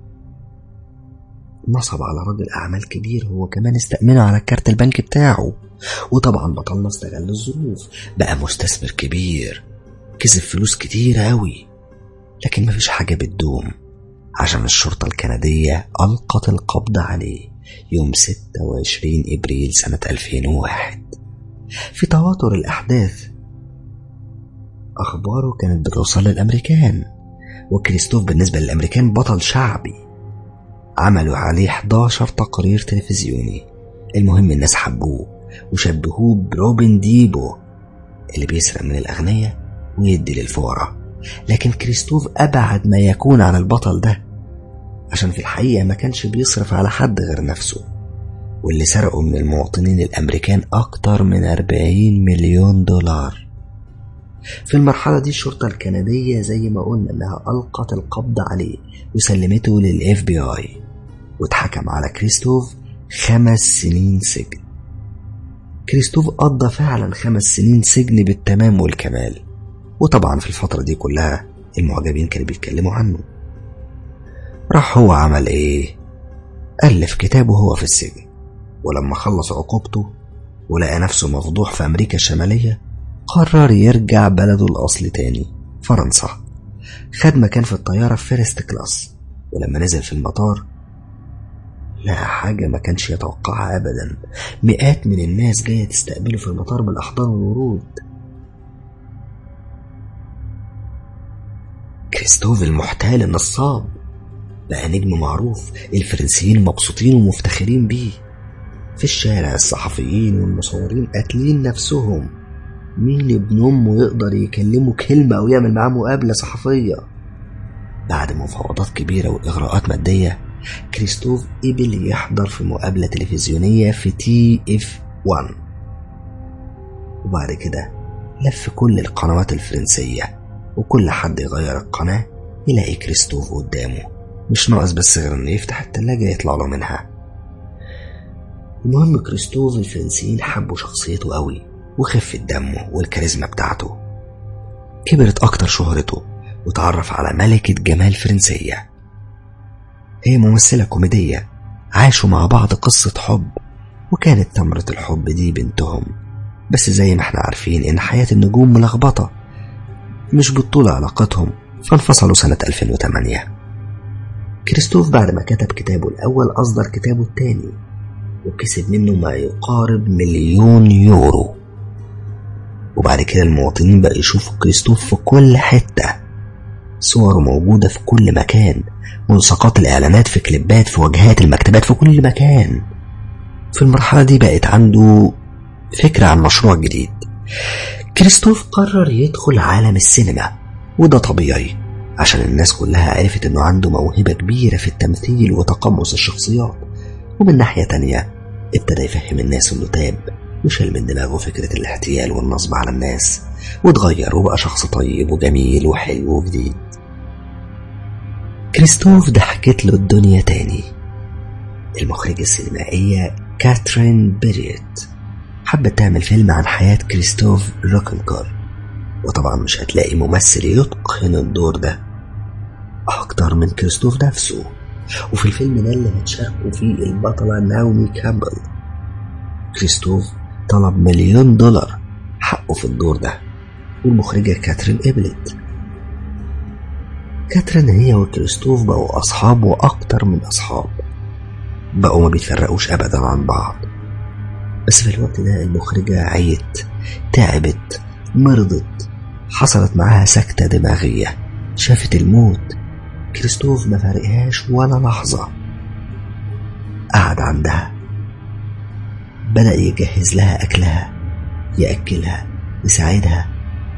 نصب على راجل أعمال كبير هو كمان استأمنه على كارت البنك بتاعه وطبعا بطلنا استغل الظروف بقى مستثمر كبير كسب فلوس كتير أوي لكن مفيش حاجة بتدوم عشان الشرطة الكندية ألقت القبض عليه يوم 26 إبريل سنة 2001 في تواتر الأحداث أخباره كانت بتوصل للأمريكان وكريستوف بالنسبة للأمريكان بطل شعبي عملوا عليه 11 تقرير تلفزيوني المهم الناس حبوه وشبهوه بروبن ديبو اللي بيسرق من الأغنياء ويدي للفقراء لكن كريستوف أبعد ما يكون عن البطل ده عشان في الحقيقة ما كانش بيصرف على حد غير نفسه واللي سرقوا من المواطنين الأمريكان أكتر من 40 مليون دولار في المرحلة دي الشرطة الكندية زي ما قلنا إنها ألقت القبض عليه وسلمته للإف بي آي واتحكم على كريستوف خمس سنين سجن كريستوف قضى فعلا خمس سنين سجن بالتمام والكمال وطبعا في الفترة دي كلها المعجبين كانوا بيتكلموا عنه راح هو عمل ايه ألف كتابه وهو في السجن ولما خلص عقوبته ولقى نفسه مفضوح في أمريكا الشمالية قرر يرجع بلده الأصل تاني فرنسا خد مكان في الطيارة في فيرست كلاس ولما نزل في المطار لقى حاجة ما كانش يتوقعها أبدا مئات من الناس جاية تستقبله في المطار بالأحضان والورود كريستوف المحتال النصاب بقى نجم معروف الفرنسيين مبسوطين ومفتخرين بيه في الشارع الصحفيين والمصورين قاتلين نفسهم مين ابن امه يقدر يكلمه كلمة او يعمل معاه مقابلة صحفية بعد مفاوضات كبيرة واغراءات مادية كريستوف قبل يحضر في مقابلة تلفزيونية في تي اف 1 وبعد كده لف كل القنوات الفرنسية وكل حد يغير القناة يلاقي كريستوف قدامه مش ناقص بس غير انه يفتح التلاجة يطلع له منها المهم كريستوف الفرنسيين حبوا شخصيته قوي وخفة دمه والكاريزما بتاعته كبرت أكتر شهرته وتعرف على ملكة جمال فرنسية هي ممثلة كوميدية عاشوا مع بعض قصة حب وكانت تمرة الحب دي بنتهم بس زي ما احنا عارفين إن حياة النجوم ملخبطة مش بالطول علاقتهم فانفصلوا سنة 2008 كريستوف بعد ما كتب كتابه الأول أصدر كتابه الثاني وكسب منه ما يقارب مليون يورو وبعد كده المواطنين بقى يشوفوا كريستوف في كل حتة صوره موجودة في كل مكان ملصقات الإعلانات في كليبات في واجهات المكتبات في كل مكان في المرحلة دي بقت عنده فكرة عن مشروع جديد كريستوف قرر يدخل عالم السينما وده طبيعي عشان الناس كلها عرفت انه عنده موهبة كبيرة في التمثيل وتقمص الشخصيات ومن ناحية تانية ابتدى يفهم الناس انه تاب وشال من دماغه فكرة الاحتيال والنصب على الناس واتغير وبقى شخص طيب وجميل وحلو وجديد كريستوف ضحكت له الدنيا تاني المخرجة السينمائية كاترين بيريت حبت تعمل فيلم عن حياة كريستوف روكنكور وطبعا مش هتلاقي ممثل يتقن الدور ده أكتر من كريستوف نفسه وفي الفيلم ده اللي هتشاركوا فيه البطلة ناومي كامبل كريستوف طلب مليون دولار حقه في الدور ده والمخرجة كاترين قبلت كاترين هي وكريستوف بقوا أصحاب وأكتر من أصحاب بقوا ما بيتفرقوش أبدا عن بعض بس في الوقت ده المخرجة عيت تعبت مرضت حصلت معاها سكتة دماغية شافت الموت كريستوف ما فارقهاش ولا لحظة قعد عندها بدأ يجهز لها أكلها يأكلها يساعدها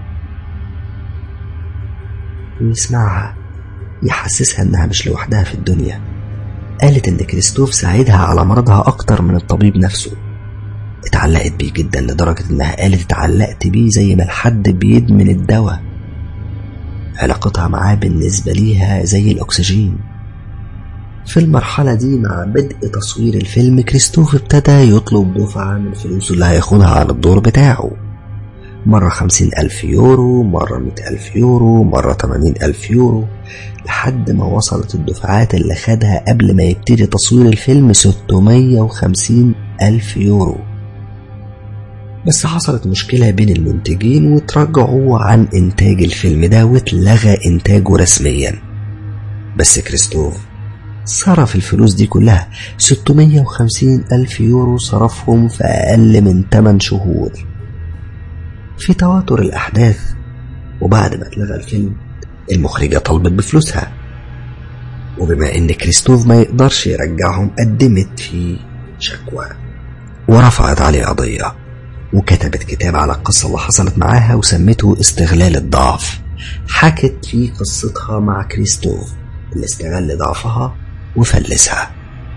ويسمعها يحسسها إنها مش لوحدها في الدنيا قالت إن كريستوف ساعدها على مرضها أكتر من الطبيب نفسه اتعلقت بيه جدا لدرجة إنها قالت اتعلقت بيه زي ما الحد بيدمن الدواء علاقتها معاه بالنسبة ليها زي الأكسجين في المرحلة دي مع بدء تصوير الفيلم كريستوف ابتدى يطلب دفعة من الفلوس اللي هياخدها على الدور بتاعه مرة خمسين ألف يورو مرة مئة ألف يورو مرة تمانين ألف يورو لحد ما وصلت الدفعات اللي خدها قبل ما يبتدي تصوير الفيلم ستمية وخمسين ألف يورو بس حصلت مشكلة بين المنتجين وتراجعوا عن إنتاج الفيلم ده واتلغى إنتاجه رسميا بس كريستوف صرف الفلوس دي كلها 650 ألف يورو صرفهم في أقل من 8 شهور في تواتر الأحداث وبعد ما اتلغى الفيلم المخرجة طلبت بفلوسها وبما إن كريستوف ما يقدرش يرجعهم قدمت فيه شكوى ورفعت عليه قضية وكتبت كتاب على القصة اللي حصلت معاها وسمته استغلال الضعف حكت فيه قصتها مع كريستوف اللي استغل ضعفها وفلسها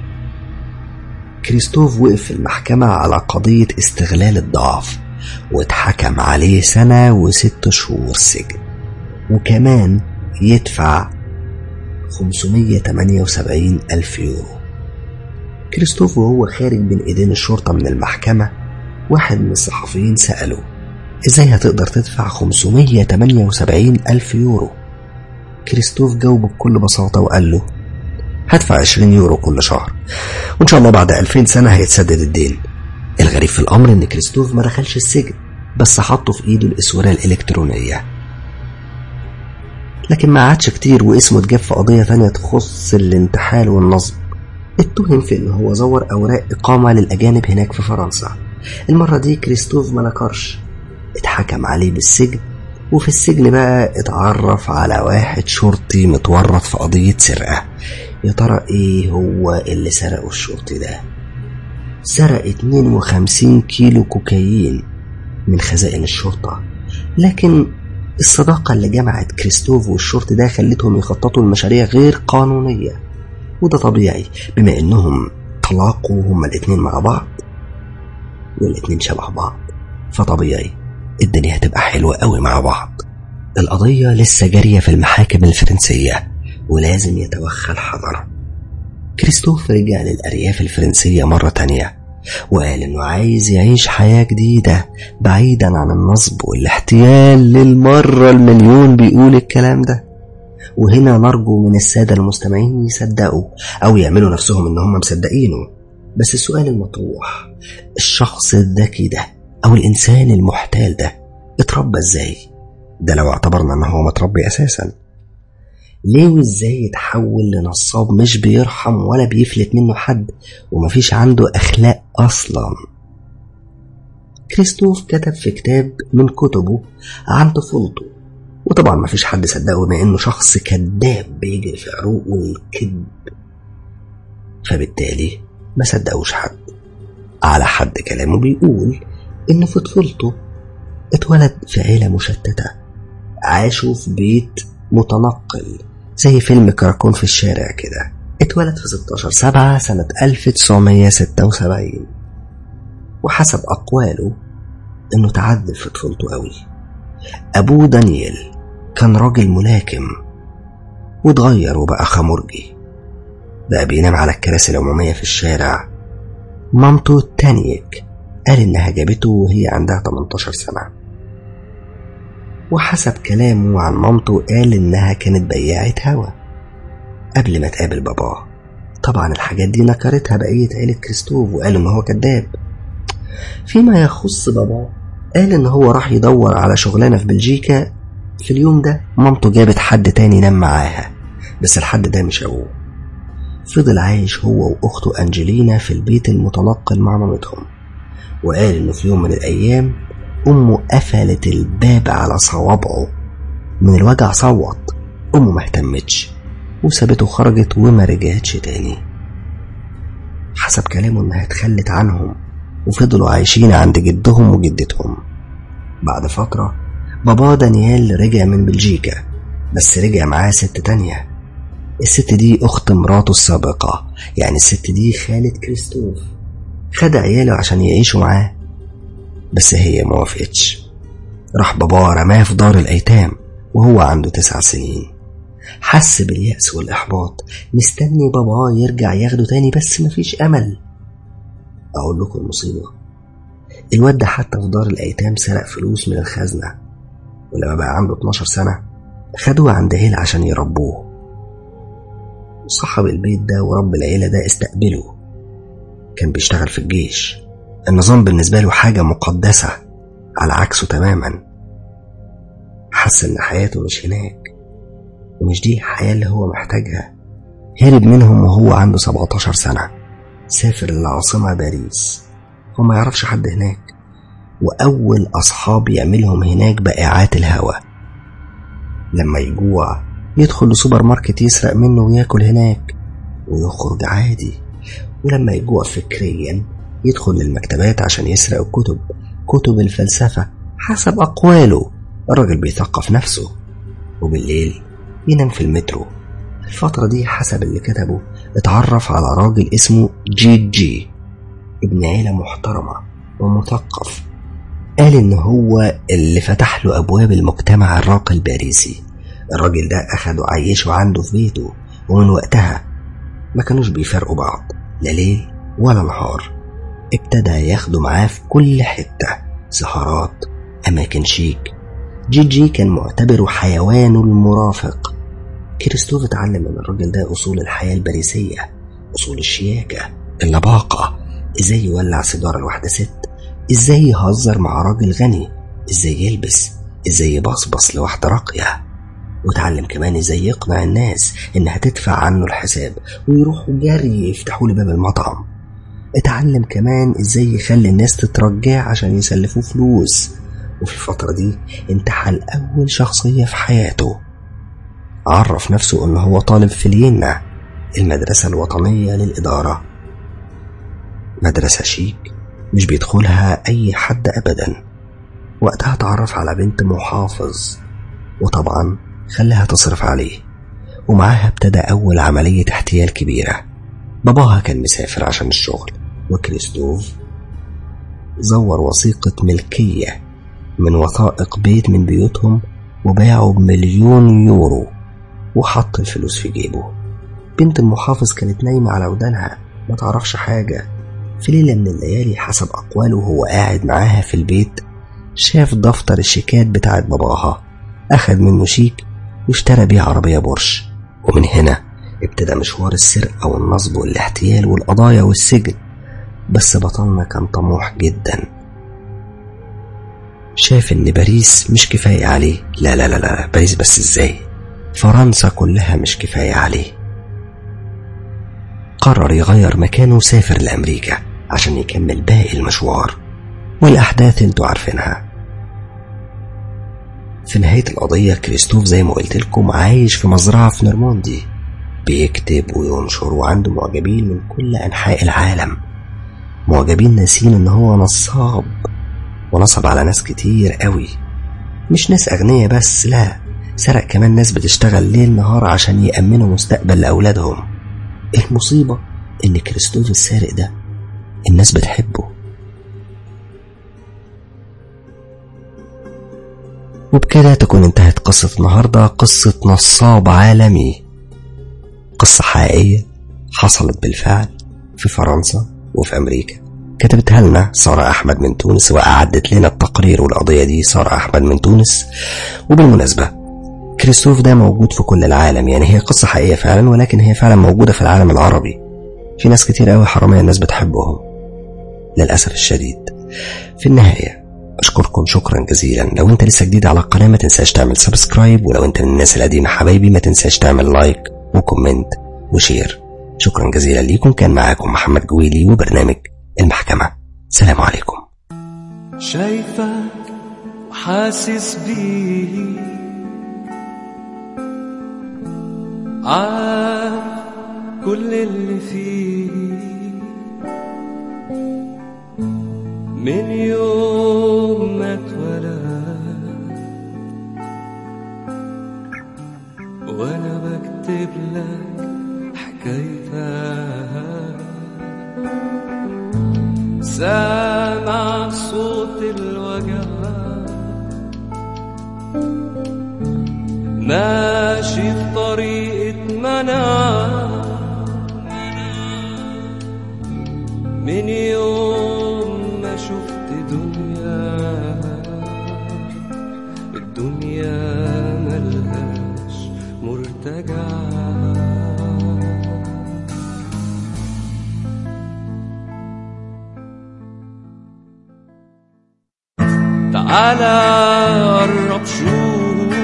كريستوف وقف في المحكمة على قضية استغلال الضعف واتحكم عليه سنة وست شهور سجن وكمان يدفع 578 ألف يورو كريستوف وهو خارج بين إيدين الشرطة من المحكمة واحد من الصحفيين سأله إزاي هتقدر تدفع 578 ألف يورو كريستوف جاوبه بكل بساطة وقال له هدفع 20 يورو كل شهر وإن شاء الله بعد 2000 سنة هيتسدد الدين الغريب في الأمر إن كريستوف ما دخلش السجن بس حطه في إيده الإسورة الإلكترونية لكن ما عادش كتير واسمه اتجاب في قضية تانية تخص الانتحال والنصب اتهم في إن هو زور أوراق إقامة للأجانب هناك في فرنسا المرة دي كريستوف ما نكرش اتحكم عليه بالسجن وفي السجن بقى اتعرف على واحد شرطي متورط في قضية سرقة يا ترى ايه هو اللي سرقه الشرطي ده سرق 52 كيلو كوكايين من خزائن الشرطة لكن الصداقة اللي جمعت كريستوف والشرطي ده خلتهم يخططوا لمشاريع غير قانونية وده طبيعي بما انهم تلاقوا هما الاتنين مع بعض والاتنين شبه بعض فطبيعي الدنيا هتبقى حلوة قوي مع بعض القضية لسه جارية في المحاكم الفرنسية ولازم يتوخى الحذر كريستوف رجع للأرياف الفرنسية مرة تانية وقال إنه عايز يعيش حياة جديدة بعيدا عن النصب والاحتيال للمرة المليون بيقول الكلام ده وهنا نرجو من السادة المستمعين يصدقوا أو يعملوا نفسهم إن هم مصدقينه بس السؤال المطروح الشخص الذكي ده أو الإنسان المحتال ده اتربى إزاي؟ ده لو اعتبرنا إن هو متربي أساسا ليه وإزاي يتحول لنصاب مش بيرحم ولا بيفلت منه حد ومفيش عنده أخلاق أصلا كريستوف كتب في كتاب من كتبه عن طفولته وطبعا مفيش حد صدقه بما انه شخص كذاب بيجري في عروقه الكذب فبالتالي ما صدقوش حد على حد كلامه بيقول إنه في طفولته اتولد في عيلة مشتتة عاشوا في بيت متنقل زي فيلم كراكون في الشارع كده اتولد في 16 سبعة سنة 1976 وحسب أقواله إنه تعذب في طفولته قوي أبوه دانيال كان راجل ملاكم واتغير وبقى خمرجي بقى بينام على الكراسي العمومية في الشارع مامته تانيك قال إنها جابته وهي عندها 18 سنة وحسب كلامه عن مامته قال إنها كانت بياعة هوا قبل ما تقابل باباه طبعا الحاجات دي نكرتها بقية عيلة كريستوف وقال إن هو كذاب فيما يخص باباه قال إن هو راح يدور على شغلانة في بلجيكا في اليوم ده مامته جابت حد تاني نام معاها بس الحد ده مش أبوه فضل عايش هو وأخته أنجلينا في البيت المتنقل مع مامتهم وقال إنه في يوم من الأيام أمه قفلت الباب على صوابعه من الوجع صوت أمه ما اهتمتش وسابته خرجت وما رجعتش تاني حسب كلامه إنها اتخلت عنهم وفضلوا عايشين عند جدهم وجدتهم بعد فترة بابا دانيال رجع من بلجيكا بس رجع معاه ست تانية الست دي أخت مراته السابقة يعني الست دي خالة كريستوف خد عياله عشان يعيشوا معاه بس هي ما وافقتش راح باباه رماه في دار الأيتام وهو عنده تسع سنين حس باليأس والإحباط مستني باباه يرجع ياخده تاني بس مفيش أمل أقول لكم المصيبة الواد ده حتى في دار الأيتام سرق فلوس من الخزنة ولما بقى عنده 12 سنة خدوه عند هيل عشان يربوه صاحب البيت ده ورب العيلة ده استقبله كان بيشتغل في الجيش النظام بالنسبة له حاجة مقدسة على عكسه تماما حس إن حياته مش هناك ومش دي الحياة اللي هو محتاجها هرب منهم وهو عنده 17 سنة سافر للعاصمة باريس هو ما يعرفش حد هناك وأول أصحاب يعملهم هناك بائعات الهوا لما يجوع يدخل لسوبر ماركت يسرق منه وياكل هناك ويخرج عادي ولما يجوع فكريا يدخل للمكتبات عشان يسرق الكتب كتب الفلسفة حسب أقواله الراجل بيثقف نفسه وبالليل ينام في المترو الفترة دي حسب اللي كتبه اتعرف على راجل اسمه جي جي ابن عيلة محترمة ومثقف قال إن هو اللي فتح له أبواب المجتمع الراقي الباريسي الراجل ده أخده عيشه عنده في بيته ومن وقتها ما كانوش بيفرقوا بعض لا ليل ولا نهار ابتدى ياخده معاه في كل حتة سهرات أماكن شيك جي جي كان معتبره حيوانه المرافق كريستوف اتعلم من الراجل ده أصول الحياة الباريسية أصول الشياكة اللباقة ازاي يولع سيجارة لواحدة ست ازاي يهزر مع راجل غني ازاي يلبس ازاي يبصبص لواحدة راقية وتعلم كمان ازاي يقنع الناس انها تدفع عنه الحساب ويروحوا جري يفتحوا له باب المطعم اتعلم كمان ازاي يخلي الناس تترجاه عشان يسلفوه فلوس وفي الفترة دي انتحل أول شخصية في حياته عرف نفسه إن هو طالب في الينا المدرسة الوطنية للإدارة مدرسة شيك مش بيدخلها أي حد أبدا وقتها اتعرف على بنت محافظ وطبعا خلاها تصرف عليه ومعاها ابتدى أول عملية احتيال كبيرة باباها كان مسافر عشان الشغل وكريستوف زور وثيقة ملكية من وثائق بيت من بيوتهم وباعه بمليون يورو وحط الفلوس في جيبه بنت المحافظ كانت نايمة على ودانها ما تعرفش حاجة في ليلة من الليالي حسب أقواله وهو قاعد معاها في البيت شاف دفتر الشيكات بتاعت باباها أخد منه شيك واشترى بيه عربية بورش ومن هنا ابتدى مشوار السرقة والنصب والاحتيال والقضايا والسجن بس بطلنا كان طموح جدا شاف ان باريس مش كفاية عليه لا لا لا لا باريس بس ازاي فرنسا كلها مش كفاية عليه قرر يغير مكانه وسافر لأمريكا عشان يكمل باقي المشوار والأحداث انتوا عارفينها في نهاية القضية كريستوف زي ما قلت لكم عايش في مزرعة في نورماندي بيكتب وينشر وعنده معجبين من كل أنحاء العالم معجبين ناسين إن هو نصاب ونصب على ناس كتير قوي مش ناس أغنياء بس لا سرق كمان ناس بتشتغل ليل نهار عشان يأمنوا مستقبل لأولادهم المصيبة إن كريستوف السارق ده الناس بتحبه وبكده تكون انتهت قصة النهاردة قصة نصاب عالمي قصة حقيقية حصلت بالفعل في فرنسا وفي أمريكا كتبتها لنا سارة أحمد من تونس وأعدت لنا التقرير والقضية دي سارة أحمد من تونس وبالمناسبة كريستوف ده موجود في كل العالم يعني هي قصة حقيقية فعلا ولكن هي فعلا موجودة في العالم العربي في ناس كتير قوي حرامية الناس بتحبهم للأسف الشديد في النهاية أشكركم شكرا جزيلا لو أنت لسه جديد على القناة ما تنساش تعمل سبسكرايب ولو أنت من الناس القديمة حبايبي ما تنساش تعمل لايك وكومنت وشير شكرا جزيلا ليكم كان معاكم محمد جويلي وبرنامج المحكمة سلام عليكم شايفك وحاسس بيه عارف كل اللي فيه من يوم ما اتولد وانا بكتب لك حكايتك سامع صوت الوجع ماشي في طريقة منع من يوم ما شفت على قرب شوف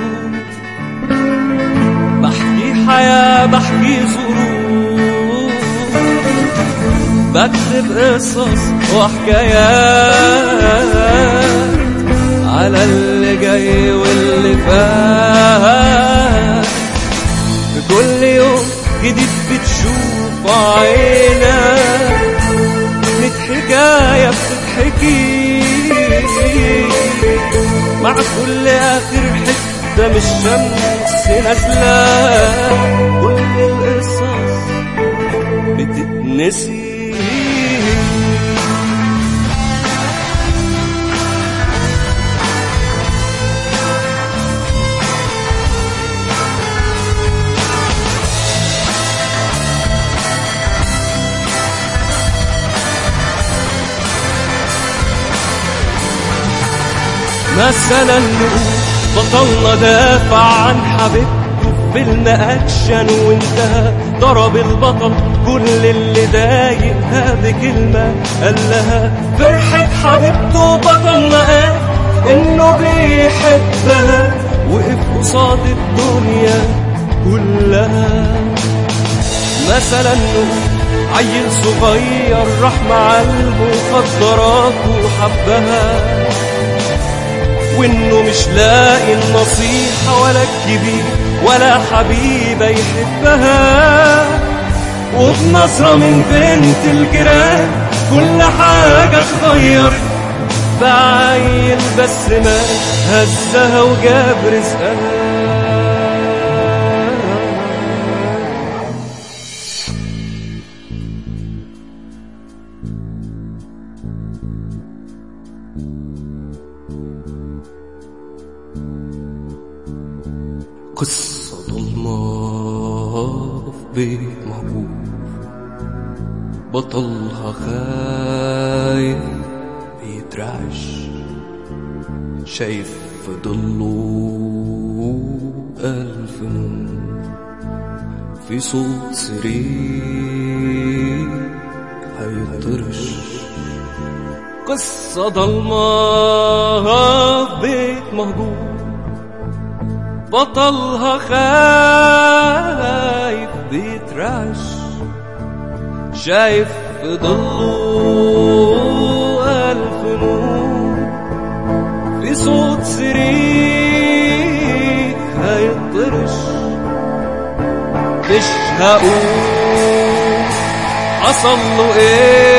بحكي حياة بحكي ظروف بكتب قصص وحكايات على اللي جاي واللي فات في كل يوم جديد بتشوف عينك ميت حكاية بتتحكي مع كل آخر حتة من الشمس نازلة كل القصص بتتنسي مثلا نقول بطلنا دافع عن حبيبته في فيلم اكشن وانتهى ضرب البطل كل اللي ضايقها بكلمة قال لها فرحة حبيبته بطلنا قال انه بيحبها وقف قصاد الدنيا كلها مثلا نقول عيل صغير راح مع المخدرات وحبها وانه مش لاقي النصيحة ولا الكبير ولا حبيبة يحبها وبنظرة من بنت الجيران كل حاجة اتغير بعيل بس ما هزها وجاب رزقها قصة ضلمة في بيت مهجور بطلها خايف بيترعش شايف في ضله ألف نور في صوت سرير هيطرش قصة ضلمة في بيت مهجور بطلها خايف بيترعش شايف في ضله ألف نور في صوت سرير هيطرش مش هقول حصل له ايه